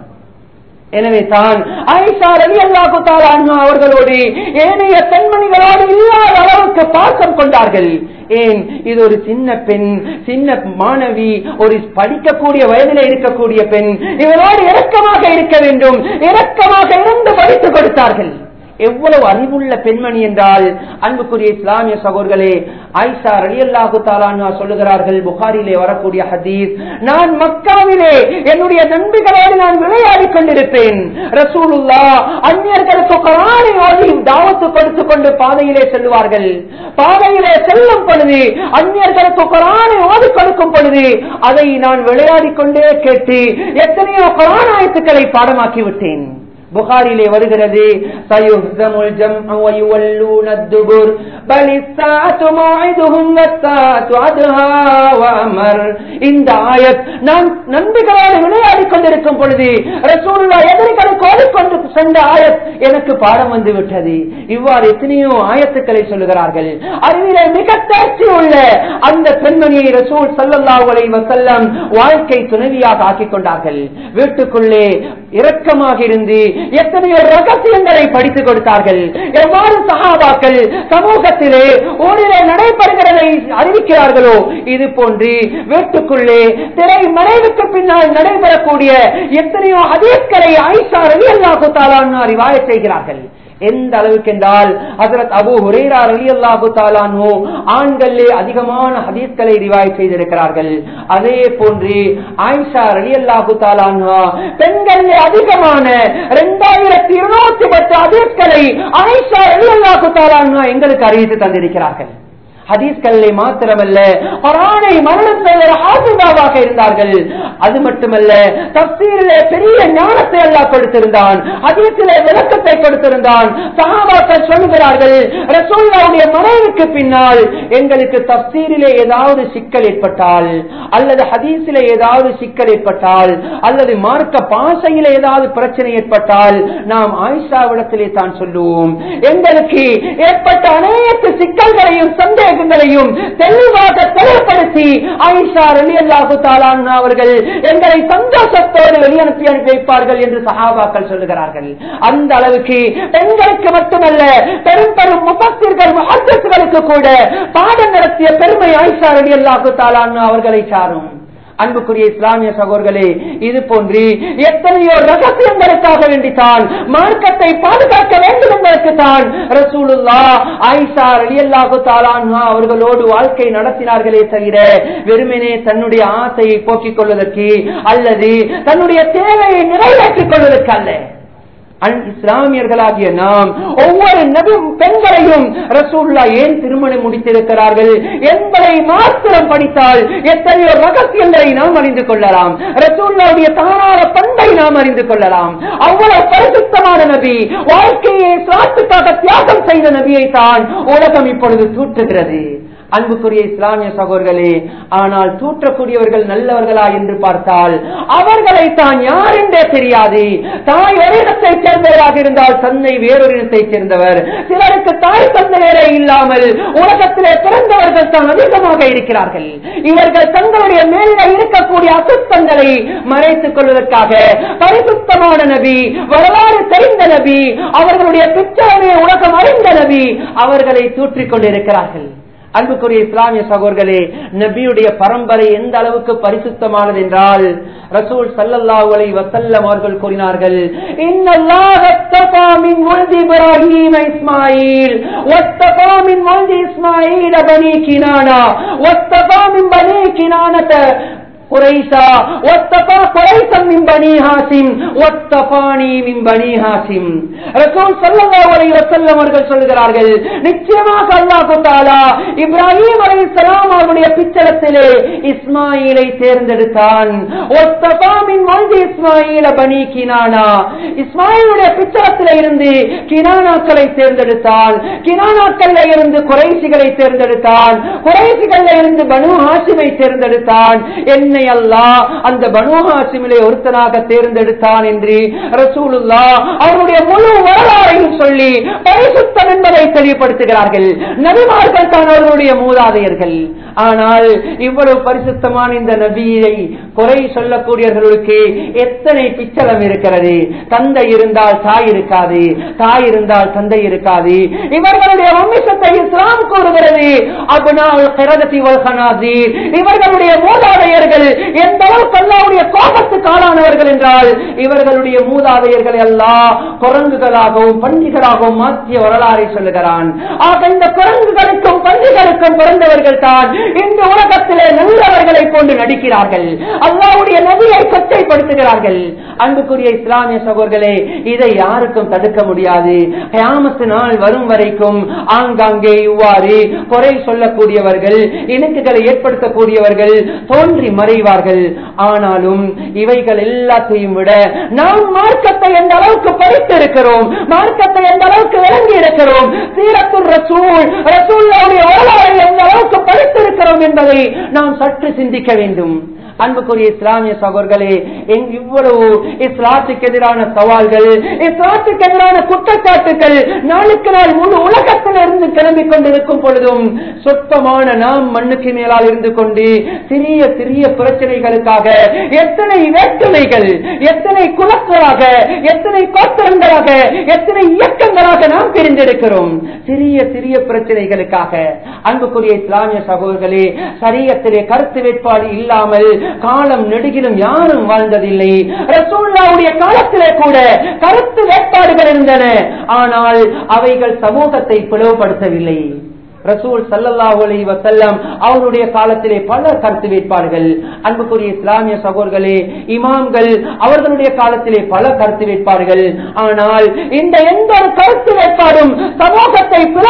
எனவே தான் ஆயிஷா ரவி அல்லாஹு அவர்களோடு ஏனைய பெண்மணிகளோடு இல்லாத அளவுக்கு பாசம் கொண்டார்கள் ஏன் இது ஒரு சின்ன பெண் சின்ன மாணவி ஒரு படிக்கக்கூடிய வயதில் இருக்கக்கூடிய பெண் இவரோடு இரக்கமாக இருக்க வேண்டும் இரக்கமாக இருந்து படித்துக் கொடுத்தார்கள் எவ்வளவு அறிவுள்ள பெண்மணி என்றால் அன்புக்குரிய இஸ்லாமிய சகோதர்களே ஆயிஷா அலி அல்லாஹு தாலானா சொல்லுகிறார்கள் புகாரிலே வரக்கூடிய ஹதீஸ் நான் மக்காவிலே என்னுடைய நண்பிகளோடு நான் விளையாடி கொண்டிருப்பேன் ரசூலுல்லா அந்நியர்களுக்கு குரானை ஓதி தாவத்து கொடுத்து கொண்டு பாதையிலே செல்வார்கள் பாதையிலே செல்லும் பொழுது அந்நியர்களுக்கு குரானை ஓதி கொடுக்கும் பொழுது அதை நான் விளையாடி கொண்டே கேட்டு எத்தனையோ குரான் ஆயத்துக்களை பாடமாக்கி விட்டேன் புகாரிலே வருகிறது சயுஹ்தமுல் ஜம்உ வயுவல்லூன الدبر بل الساعة موعدهم والساعة أدهى وأمر இந்த ஆயத் நான் நண்பிகளோடு விளையாடி கொண்டிருக்கும் பொழுது ரசூலுல்லா எதிரிகளுக்கு ஓடிக்கொண்டு சென்ற ஆயத் எனக்கு பாடம் வந்து விட்டது இவ்வாறு எத்தனையோ ஆயத்துக்களை சொல்லுகிறார்கள் அறிவிலே மிக தேர்ச்சி உள்ள அந்த பெண்மணியை ரசூல் சல்லல்லாஹு அலைஹி வஸல்லம் வாழ்க்கை துணைவியாக ஆக்கிக் கொண்டார்கள் வீட்டுக்குள்ளே இரக்கமாக இருந்து எத்தனையோ ரகசியங்களை படித்துக் கொடுத்தார்கள் எவ்வாறு சகாபாக்கள் சமூகத்திலே ஊரிலே நடைபெறுகிறதை அறிவிக்கிறார்களோ இது போன்று வீட்டுக்குள்ளே திரை மறைவுக்கு பின்னால் நடைபெறக்கூடிய எத்தனையோ அதேஸ்களை ஐஷா ரவி அல்லாஹு தாலான் அறிவாய செய்கிறார்கள் எந்த அளவுக்கு என்றால் ஹசரத் அபு ஹுரேரா அலி அல்லாஹு தாலானோ ஆண்களே அதிகமான ஹதீஸ்களை ரிவாய் செய்திருக்கிறார்கள் அதே போன்று ஆயிஷா அலி அல்லாஹு தாலானா பெண்கள் அதிகமான இரண்டாயிரத்தி இருநூத்தி பத்து ஹதீஸ்களை ஆயிஷா அலி அல்லாஹு தாலானா எங்களுக்கு அறிவித்து தந்திருக்கிறார்கள் ஹதீஸ்களிலே மாத்திரமல்ல குரானை மரணம் செய்கிற ஹாசிதாவாக இருந்தார்கள் அது மட்டுமல்ல தப்சீரிலே பெரிய ஞானத்தை அல்லாஹ் கொடுத்திருந்தான் ஹதீஸிலே விளக்கத்தை கொடுத்திருந்தான் சஹாபாக்கள் சொல்லுகிறார்கள் ரசூல்லாவுடைய மறைவுக்கு பின்னால் எங்களுக்கு தப்சீரிலே ஏதாவது சிக்கல் ஏற்பட்டால் அல்லது ஹதீஸிலே ஏதாவது சிக்கல் ஏற்பட்டால் அல்லது மார்க்க பாசையிலே ஏதாவது பிரச்சனை ஏற்பட்டால் நாம் ஆயிஷாவிடத்திலே தான் சொல்லுவோம் எங்களுக்கு ஏற்பட்ட அனைத்து சிக்கல்களையும் சந்தேகங்களையும் தெளிவாக தெளிவுபடுத்தி ஆயிஷா ரலி அல்லாஹு தாலான் அவர்கள் எங்களை சந்தோஷத்தோடு வெளியனுப்பி அனுப்பி வைப்பார்கள் என்று சஹாபாக்கள் சொல்லுகிறார்கள் அந்த அளவுக்கு பெண்களுக்கு மட்டுமல்ல பெரும் பெரும் முபத்திர்கள் முகத்துகளுக்கு கூட பாடம் நடத்திய பெருமை ஆயிஷா ரலி அல்லாஹு தாலான் அவர்களை சாரும் அன்புக்குரிய இஸ்லாமிய சகோதர்களே இது போன்று எத்தனையோ ரகசியங்களுக்காக வேண்டித்தான் மார்க்கத்தை பாதுகாக்க வேண்டும் என்பதற்கு தான் ரசூலுல்லா ஆயிஷா ரலியல்லாஹு தாலான்ஹா அவர்களோடு வாழ்க்கை நடத்தினார்களே தவிர வெறுமனே தன்னுடைய ஆசையை போக்கிக் கொள்வதற்கு அல்லது தன்னுடைய தேவையை நிறைவேற்றிக் கொள்வதற்கு அல்ல அன் இஸ்லாமியர்களாகிய நாம் ஒவ்வொரு நபி பெண்களையும் ரசூல்லா ஏன் திருமணம் முடித்திருக்கிறார்கள் என்பதை மாத்திரம் படித்தால் எத்தனையோ ரகசியங்களை நாம் அறிந்து கொள்ளலாம் ரசூல்லாவுடைய தானான பண்பை நாம் அறிந்து கொள்ளலாம் அவ்வளவு பரிசுத்தமான நபி வாழ்க்கையை சாத்துக்காக தியாகம் செய்த நபியை தான் உலகம் இப்பொழுது தூற்றுகிறது அன்புக்குரிய இஸ்லாமிய சகோதரர்களே ஆனால் தூற்றக்கூடியவர்கள் நல்லவர்களா என்று பார்த்தால் அவர்களை தான் யார் என்றே தெரியாது தாய் ஒரு இடத்தை சேர்ந்தவராக இருந்தால் தன்னை வேறொரு இடத்தை சேர்ந்தவர் சிலருக்கு தாய் தந்தையரே இல்லாமல் உலகத்திலே பிறந்தவர்கள் தான் அதிகமாக இருக்கிறார்கள் இவர்கள் தங்களுடைய மேல இருக்கக்கூடிய அசுத்தங்களை மறைத்துக் கொள்வதற்காக பரிசுத்தமான நபி வரலாறு தெரிந்த நபி அவர்களுடைய பிச்சையை உலகம் அறிந்த நபி அவர்களை தூற்றிக் கொண்டிருக்கிறார்கள் அன்புக்குரிய இஸ்லாமிய சகோதரர்களே நபியுடைய பரம்பரை எந்த அளவுக்கு பரிசுத்தமானது என்றால் ரசூல் சல்லல்லாஹு அலைஹி வஸல்லம் அவர்கள் கூறினார்கள் இன்னல்லாஹ தஃபா மின் வல்தி இப்ராஹீம் இஸ்மாயில் வத்தஃபா மின் வல்தி இஸ்மாயில் பனி கினானா வத்தஃபா மின் பனி கினானத குறைசா ஒத்தபா குறைசம் மின் பனி ஹாசிம் ஒத்தபானி மின் பனி ஹாசிம் ரசூல் ஸல்லல்லாஹு அலைஹி வஸல்லம் அவர்கள் சொல்கிறார்கள் நிச்சயமாக அல்லாஹ் தஆலா இப்ராஹிம் அலைஹிஸ்ஸலாம் அவருடைய பிச்சலத்திலே இஸ்மாயிலை தேர்ந்தெடுத்தான் ஒத்தபா மின் வல்தி இஸ்மாயில பனி கினானா இஸ்மாயிலுடைய பிச்சலத்திலே இருந்து கினானாக்களை தேர்ந்தெடுத்தான் கினானாக்கள்ல இருந்து குறைசிகளை தேர்ந்தெடுத்தான் குறைசிகள்ல இருந்து பனு ஹாசிமை தேர்ந்தெடுத்தான் என்னை அல்லாஹ் அந்த பனு ஹாசிமிலே ஒருத்தனாக தேர்ந்தெடுத்தான் என்று ரசூலுல்லா அவருடைய முழு வரலாறையும் சொல்லி பரிசுத்தம் என்பதை தெளிவுபடுத்துகிறார்கள் நபிமார்கள் தான் அவர்களுடைய மூதாதையர்கள் ஆனால் இவ்வளவு பரிசுத்தமான இந்த நபியை குறை சொல்லக்கூடியவர்களுக்கு எத்தனை பிச்சலம் இருக்கிறது தந்தை இருந்தால் தாய் இருக்காது தாய் இருந்தால் தந்தை இருக்காது இவர்களுடைய வம்சத்தை இஸ்லாம் கூறுகிறது அபுனால் கிரதத்தி வல்கனாதி இவர்களுடைய மூதாதையர்கள் எந்த அளவுக்கு அல்லாவுடைய கோபத்துக்கு ஆளானவர்கள் என்றால் இவர்களுடைய மூதாதையர்களை எல்லாம் குரங்குகளாகவும் பன்றிகளாகவும் மாற்றிய வரலாறை சொல்லுகிறான் ஆக இந்த குரங்குகளுக்கும் பன்றிகளுக்கும் பிறந்தவர்கள் தான் இந்த உலகத்திலே நல்லவர்களை கொண்டு நடிக்கிறார்கள் அல்லாவுடைய நபியை கொச்சைப்படுத்துகிறார்கள் அன்புக்குரிய இஸ்லாமிய சகோதரர்களே இதை யாருக்கும் தடுக்க முடியாது கயாமத்து நாள் வரும் வரைக்கும் ஆங்காங்கே இவ்வாறு குறை சொல்லக்கூடியவர்கள் இணக்குகளை ஏற்படுத்தக்கூடியவர்கள் தோன்றி மறைவார்கள் ஆனாலும் இவைகள் எல்லாத்தையும் விட நாம் மார்க்கத்தை எந்த அளவுக்கு படித்திருக்கிறோம் மார்க்கத்தை எந்த அளவுக்கு விளங்கி இருக்கிறோம் சீரத்துர் ரசூல் ரசூல்லாவுடைய வரலாறை எந்த அளவுக்கு படித்திருக்கிறோம் என்பதை நாம் சற்று சிந்திக்க வேண்டும் அன்புக்குரிய இஸ்லாமிய சகோதரர்களே எங் இவ்வளவு இஸ்லாத்துக்கு எதிரான சவால்கள் இஸ்லாத்துக்கு எதிரான குற்றச்சாட்டுகள் நாளுக்கு நாள் முழு உலகத்தில் இருந்து கிளம்பிக் கொண்டிருக்கும் பொழுதும் சொற்பமான நாம் மண்ணுக்கு மேலால் இருந்து கொண்டு சிறிய சிறிய பிரச்சனைகளுக்காக எத்தனை வேற்றுமைகள் எத்தனை குலக்களாக எத்தனை கோத்திரங்களாக எத்தனை இயக்கங்களாக நாம் பிரிந்திருக்கிறோம் சிறிய சிறிய பிரச்சனைகளுக்காக அன்புக்குரிய இஸ்லாமிய சகோதரர்களே சரியத்திலே கருத்து வேட்பாடு இல்லாமல் காலம் நெடுகிலும் யாரும் வாழ்ந்ததில்லை ரசூல்லாவுடைய காலத்திலே கூட கருத்து வேட்பாடுகள் இருந்தன ஆனால் அவைகள் சமூகத்தை பிளவுபடுத்தவில்லை ரசூல் சல்லல்லாஹு அலைஹி வஸல்லம் அவருடைய காலத்திலே பல கருத்து வேட்பாடுகள் அன்புக்குரிய இஸ்லாமிய சகோதரர்களே இமாம்கள் அவர்களுடைய காலத்திலே பல கருத்து வேட்பாடுகள் ஆனால் இந்த எந்த ஒரு கருத்து வேட்பாடும் சமூகத்தை பிளவுபடுத்த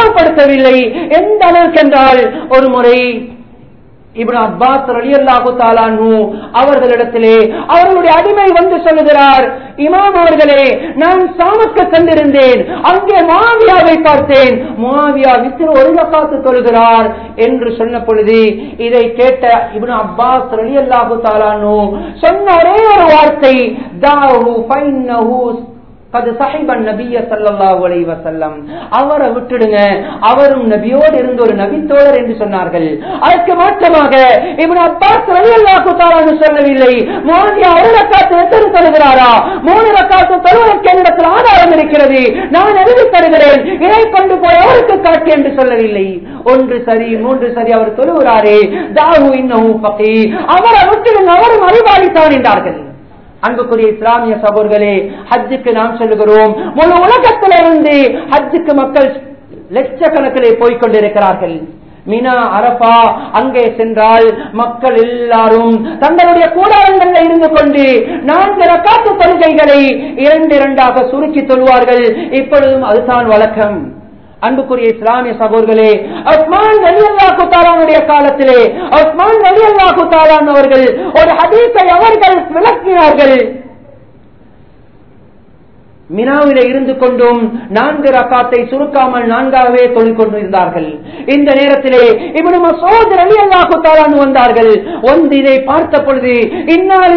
சொல்லவில்லை எந்த அளவுக்கு என்றால் ஒரு முறை இப்னு அப்பாஸ் ரலியல்லாஹு தாலானு அவர்களிடத்திலே அவர்களுடைய அடிமை வந்து சொல்லுகிறார் இமாம் அவர்களே நான் சாமக்க சென்றிருந்தேன் அங்கே மாவியாவை பார்த்தேன் மாவியா வித்திர ஒரு காத்து தொழுகிறார் என்று சொன்ன பொழுது இதை கேட்ட இப்னு அப்பாஸ் ரலியல்லாஹு தாலானு சொன்ன ஒரே ஒரு வார்த்தை தாஹு ஃபைன்னஹு கது சஹிபன் நபிய சல்லல்லாஹு அலைஹி வஸல்லம் அவரை விட்டுடுங்க அவரும் நபியோடு இருந்த ஒரு நபித்தோழர் என்று சொன்னார்கள் அதற்கு மாற்றமாக இப்னு அப்பாஸ் ரலியல்லாஹு தஆலா சொல்லவில்லை முஆவியா ஒரு ரக்காத்து எத்தனை சொல்கிறாரா மூணு ரக்காத்து தொழுவதற்கு என்னிடத்தில் ஆதாரம் இருக்கிறது நான் எழுதி தருகிறேன் இதை கொண்டு போய் அவருக்கு காட்டு என்று சொல்லவில்லை ஒன்று சரி மூன்று சரி அவர் தொழுகிறாரே தாஹு இன்னஹு ஃபகீ அவரை விட்டுடுங்க அவரும் அறிவாளித்தான் என்றார்கள் அன்புக்குரிய இஸ்லாமிய சகோதர்களே ஹஜ்ஜுக்கு நாம் சொல்லுகிறோம் முழு உலகத்திலிருந்து ஹஜ்ஜுக்கு மக்கள் லட்சக்கணக்கிலே போய்கொண்டிருக்கிறார்கள் மினா அரபா அங்கே சென்றால் மக்கள் எல்லாரும் தங்களுடைய கூடாரங்களில் இருந்து கொண்டு நான்கு ரக்காத்து தொழுகைகளை இரண்டு இரண்டாக சுருக்கி தொழுவார்கள் இப்பொழுதும் அதுதான் வழக்கம் அன்புக்குரிய இஸ்லாமிய சகோதர்களே உஸ்மான் அலி அல்லா குத்தாலானுடைய காலத்திலே உஸ்மான் அலி அல்லா குத்தாலான் அவர்கள் ஒரு ஹதீஸை அவர்கள் விளக்கினார்கள் மினாவிலே இருந்து கொண்டும் நான்கு ரக்காத்தை சுருக்காமல் நான்காகவே தொழில் கொண்டிருந்தார்கள் இந்த நேரத்திலே இவனு மசோத் அலி அல்லா குத்தாலான் வந்தார்கள் வந்து இதை பார்த்த பொழுது இன்னால்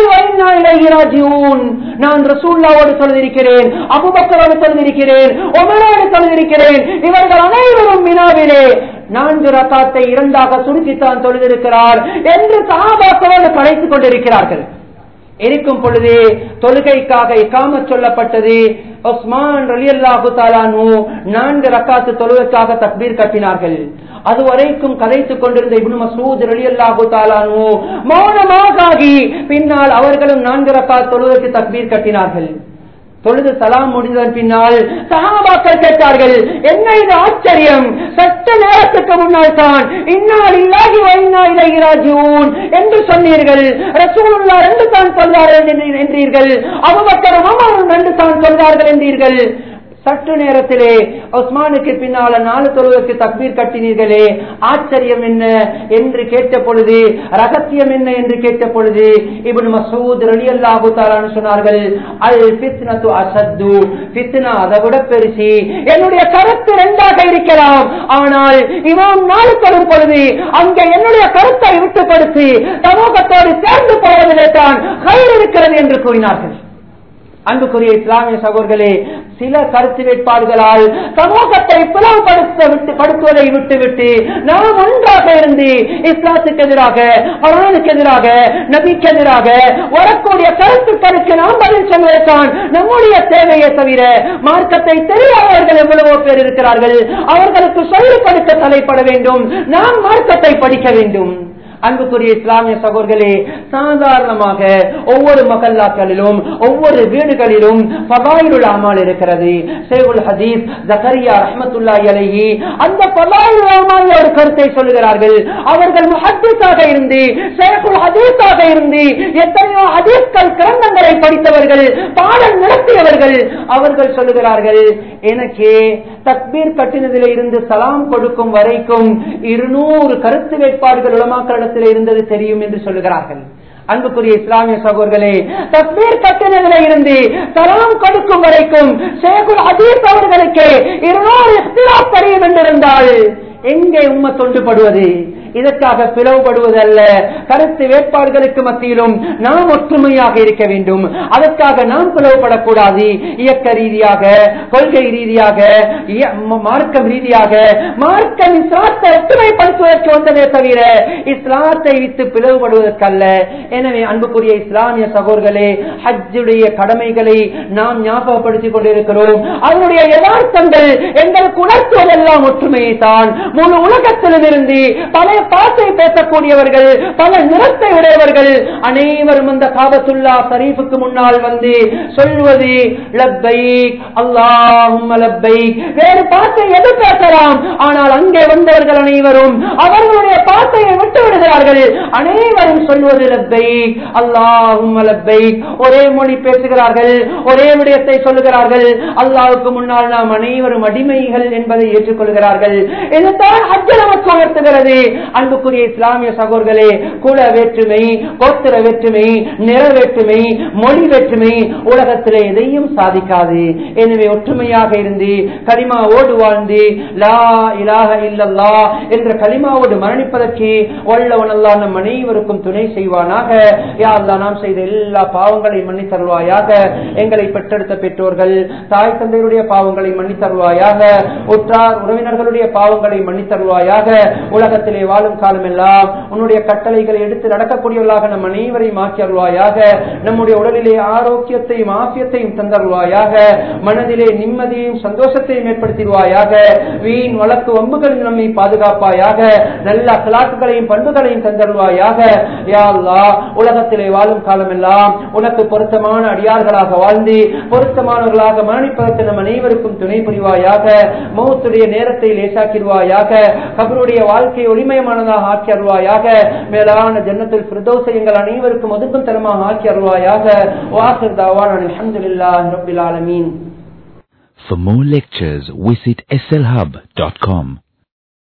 நான் ரசூல்லாவோடு சொல்லிருக்கிறேன் அபுபக்கரோடு சொல்லிருக்கிறேன் ஒமரோடு சொல்லிருக்கிறேன் இவர்கள் அனைவரும் மினாவிலே நான்கு ரக்காத்தை இரண்டாக சுருக்கித்தான் தொழுதிருக்கிறார் என்று சகாபாக்களோடு படைத்துக் கொண்டிருக்கிறார்கள் இருக்கும் பொழுது தொழுகைக்காக இக்காம சொல்லப்பட்டது ஒஸ்மான் ரலி அல்லாஹு தாலானு நான்கு ரக்காத்து தொழுகைக்காக தக்பீர் கட்டினார்கள் அதுவரைக்கும் கதைத்துக் கொண்டிருந்த இப்னு மசூத் ரலி அல்லாஹு தாலானு மௌனமாக ஆகி பின்னால் அவர்களும் நான்கு ரக்காத் தொழுகைக்கு தக்பீர் கட்டினார்கள் தொழுது சலாம் முடிந்ததன் பின்னால் சகாபாக்கள் கேட்டார்கள் என்ன இது ஆச்சரியம் சட்ட நேரத்துக்கு முன்னால் தான் இன்னால் இல்லாகி வைனா இலகிராஜூன் என்று சொன்னீர்கள் ரசூலுல்லா ரெண்டு தான் சொல்வார்கள் என்றீர்கள் அபுபக்கரும் அமரும் ரெண்டு தான் சொல்வார்கள் என்றீர்கள் சற்று நேரத்திலே உஸ்மானுக்கு பின்னால நாலு தொழுவதற்கு தக்பீர் கட்டினீர்களே ஆச்சரியம் என்ன என்று கேட்ட பொழுது ரகசியம் என்ன என்று கேட்ட பொழுது இவன் மசூத் ரலி அல்லாஹு தாலான்னு சொன்னார்கள் அல் பித்னத்து அசத்து பித்னா அதை விட பெருசி என்னுடைய கருத்து ரெண்டாக இருக்கலாம் ஆனால் இமாம் நாலு தொழும் பொழுது அங்கே என்னுடைய கருத்தை விட்டுப்படுத்தி சமூகத்தோடு சேர்ந்து போவதிலே தான் கயிறு இருக்கிறது என்று கூறினார்கள் அன்புக்குரிய இஸ்லாமிய சகோதர்களே சில கருத்து வேட்பாடுகளால் சமூகத்தை பிளவுபடுத்த விட்டு படுத்துவதை விட்டுவிட்டு நாம் ஒன்றாக இருந்து இஸ்லாத்துக்கு எதிராக பரானுக்கு எதிராக நபிக்கு எதிராக வரக்கூடிய கருத்துக்களுக்கு நாம் பதில் சொல்வதற்கான் நம்முடைய தேவையை தவிர மார்க்கத்தை தெரியாதவர்கள் எவ்வளவோ பேர் இருக்கிறார்கள் அவர்களுக்கு சொல்லிக் கொடுக்க தலைப்பட வேண்டும் நாம் மார்க்கத்தை படிக்க வேண்டும் அன்புக்குரிய இஸ்லாமிய சகோதர்களே சாதாரணமாக ஒவ்வொரு மகல்லாக்களிலும் ஒவ்வொரு வீடுகளிலும் பபாயிலுல் அமால் இருக்கிறது சேகுல் ஹதீஸ் ஜக்கரியா ரஹமத்துல்லா அலைஹி அந்த பபாயிலுல் அமால் ஒரு கருத்தை சொல்லுகிறார்கள் அவர்கள் முஹத்திஸாக இருந்து சேகுல் ஹதீஸாக இருந்து எத்தனையோ ஹதீஸ்கள் கிரந்தங்களை படித்தவர்கள் பாடம் நடத்தியவர்கள் அவர்கள் சொல்லுகிறார்கள் எனக்கு தக்பீர் கட்டினதில் இருந்து சலாம் கொடுக்கும் வரைக்கும் இருநூறு கருத்து வேட்பாடுகள் உலமாக்களிடத்தில் இருந்தது தெரியும் என்று சொல்லுகிறார்கள் அன்புக்குரிய இஸ்லாமிய சகோதர்களே தக்பீர் கட்டினதில் இருந்து சலாம் கொடுக்கும் வரைக்கும் ஷேகுல் அதீஸ் அவர்களுக்கு இருநூறு இஃப்திலாப் தெரியும் என்றிருந்தால் எங்கே உண்மை தொண்டுபடுவது இதற்காக பிளவுபடுவதல்ல கருத்து வேட்பாடுகளுக்கு மத்தியிலும் நாம் ஒற்றுமையாக இருக்க வேண்டும் அதற்காக நாம் பிளவுபடக்கூடாது இயக்க ரீதியாக கொள்கை ரீதியாக மார்க்கம் ரீதியாக மார்க்கம் இஸ்லாத்தை ஒற்றுமைப்படுத்துவதற்கு வந்ததே தவிர இஸ்லாத்தை விட்டு பிளவுபடுவதற்கல்ல எனவே அன்புக்குரிய இஸ்லாமிய சகோதர்களே ஹஜ்ஜுடைய கடமைகளை நாம் ஞாபகப்படுத்திக் கொண்டிருக்கிறோம் அதனுடைய யதார்த்தங்கள் எங்களுக்கு உணர்த்துவதெல்லாம் ஒற்றுமையை தான் முழு உலகத்திலிருந்து பல பாசை பேசக்கூடியவர்கள் பல நிறத்தை உடையவர்கள் அனைவரும் அந்த காபத்துல்லா ஷரீஃபுக்கு முன்னால் வந்து சொல்வது லப்பைக் அல்லாஹும் லப்பைக் வேறு பாசை எது பேசலாம் ஆனால் அங்கே வந்தவர்கள் அனைவரும் அவர்களுடைய பாசையை விட்டு விடுகிறார்கள் அனைவரும் சொல்வது லப்பைக் அல்லாஹும் லப்பைக் ஒரே மொழி பேசுகிறார்கள் ஒரே விடயத்தை சொல்லுகிறார்கள் அல்லாஹ்வுக்கு முன்னால் நாம் அனைவரும் அடிமைகள் என்பதை ஏற்றுக்கொள்கிறார்கள் இதுதான் ஹஜ் நமக்கு உணர்த்துகிறது அன்புக்குரிய இஸ்லாமிய சகோதரர்களே குல வேற்றுமை கோத்திர வேற்றுமை நிற வேற்றுமை மொழி வேற்றுமை உலகத்திலே எதையும் சாதிக்காது எனவே ஒற்றுமையாக இருந்து கலிமாவோடு வாழ்ந்து லா இலாஹ இல்லல்லா என்ற கலிமாவோடு மரணிப்பதற்கு வல்லவன் அல்லாஹ் நம் அனைவருக்கும் துணை செய்வானாக யா அல்லாஹ் நாம் செய்த எல்லா பாவங்களையும் மன்னித் தருவாயாக எங்களை பெற்றெடுத்த பெற்றோர்கள் தாய் தந்தையுடைய பாவங்களை மன்னித் தருவாயாக உற்றார் உறவினர்களுடைய பாவங்களை மன்னித் தருவாயாக உலகத்திலே வாழும் காலமெல்லாம் உன்னுடைய கட்டளைகளை எடுத்து நடக்கக்கூடியவர்களாக நம் அனைவரையும் ஆக்கி அருள்வாயாக நம்முடைய உடலிலே ஆரோக்கியத்தையும் ஆசியத்தையும் தந்தருவாயாக மனதிலே நிம்மதியையும் சந்தோஷத்தையும் ஏற்படுத்திடுவாயாக வீண் வழக்கு வம்புகளில் நம்மை பாதுகாப்பாயாக நல்ல அகலாக்குகளையும் பண்புகளையும் தந்தருவாயாக யா அல்லாஹ் உலகத்திலே வாழும் காலமெல்லாம் உனக்கு பொருத்தமான அடியார்களாக வாழ்ந்து பொருத்தமானவர்களாக மரணிப்பதற்கு நம் அனைவருக்கும் துணை புரிவாயாக மௌத்துடைய நேரத்தை லேசாக்கிடுவாயாக கபருடைய வாழ்க்கையை ஒளிமயமானதாக ஆக்கி அருள்வாயாக மேலான ஜன்னத்தில் பிரதோசை எங்கள் அனைவருக்கும் ஒதுக்கும் தரமாக ஆக்கி அருள்வாயாக வாசர் தாவான் அல்ஹம்துலில்லாஹி ரப்பில் ஆலமீன் For more lectures, visit slhub.com.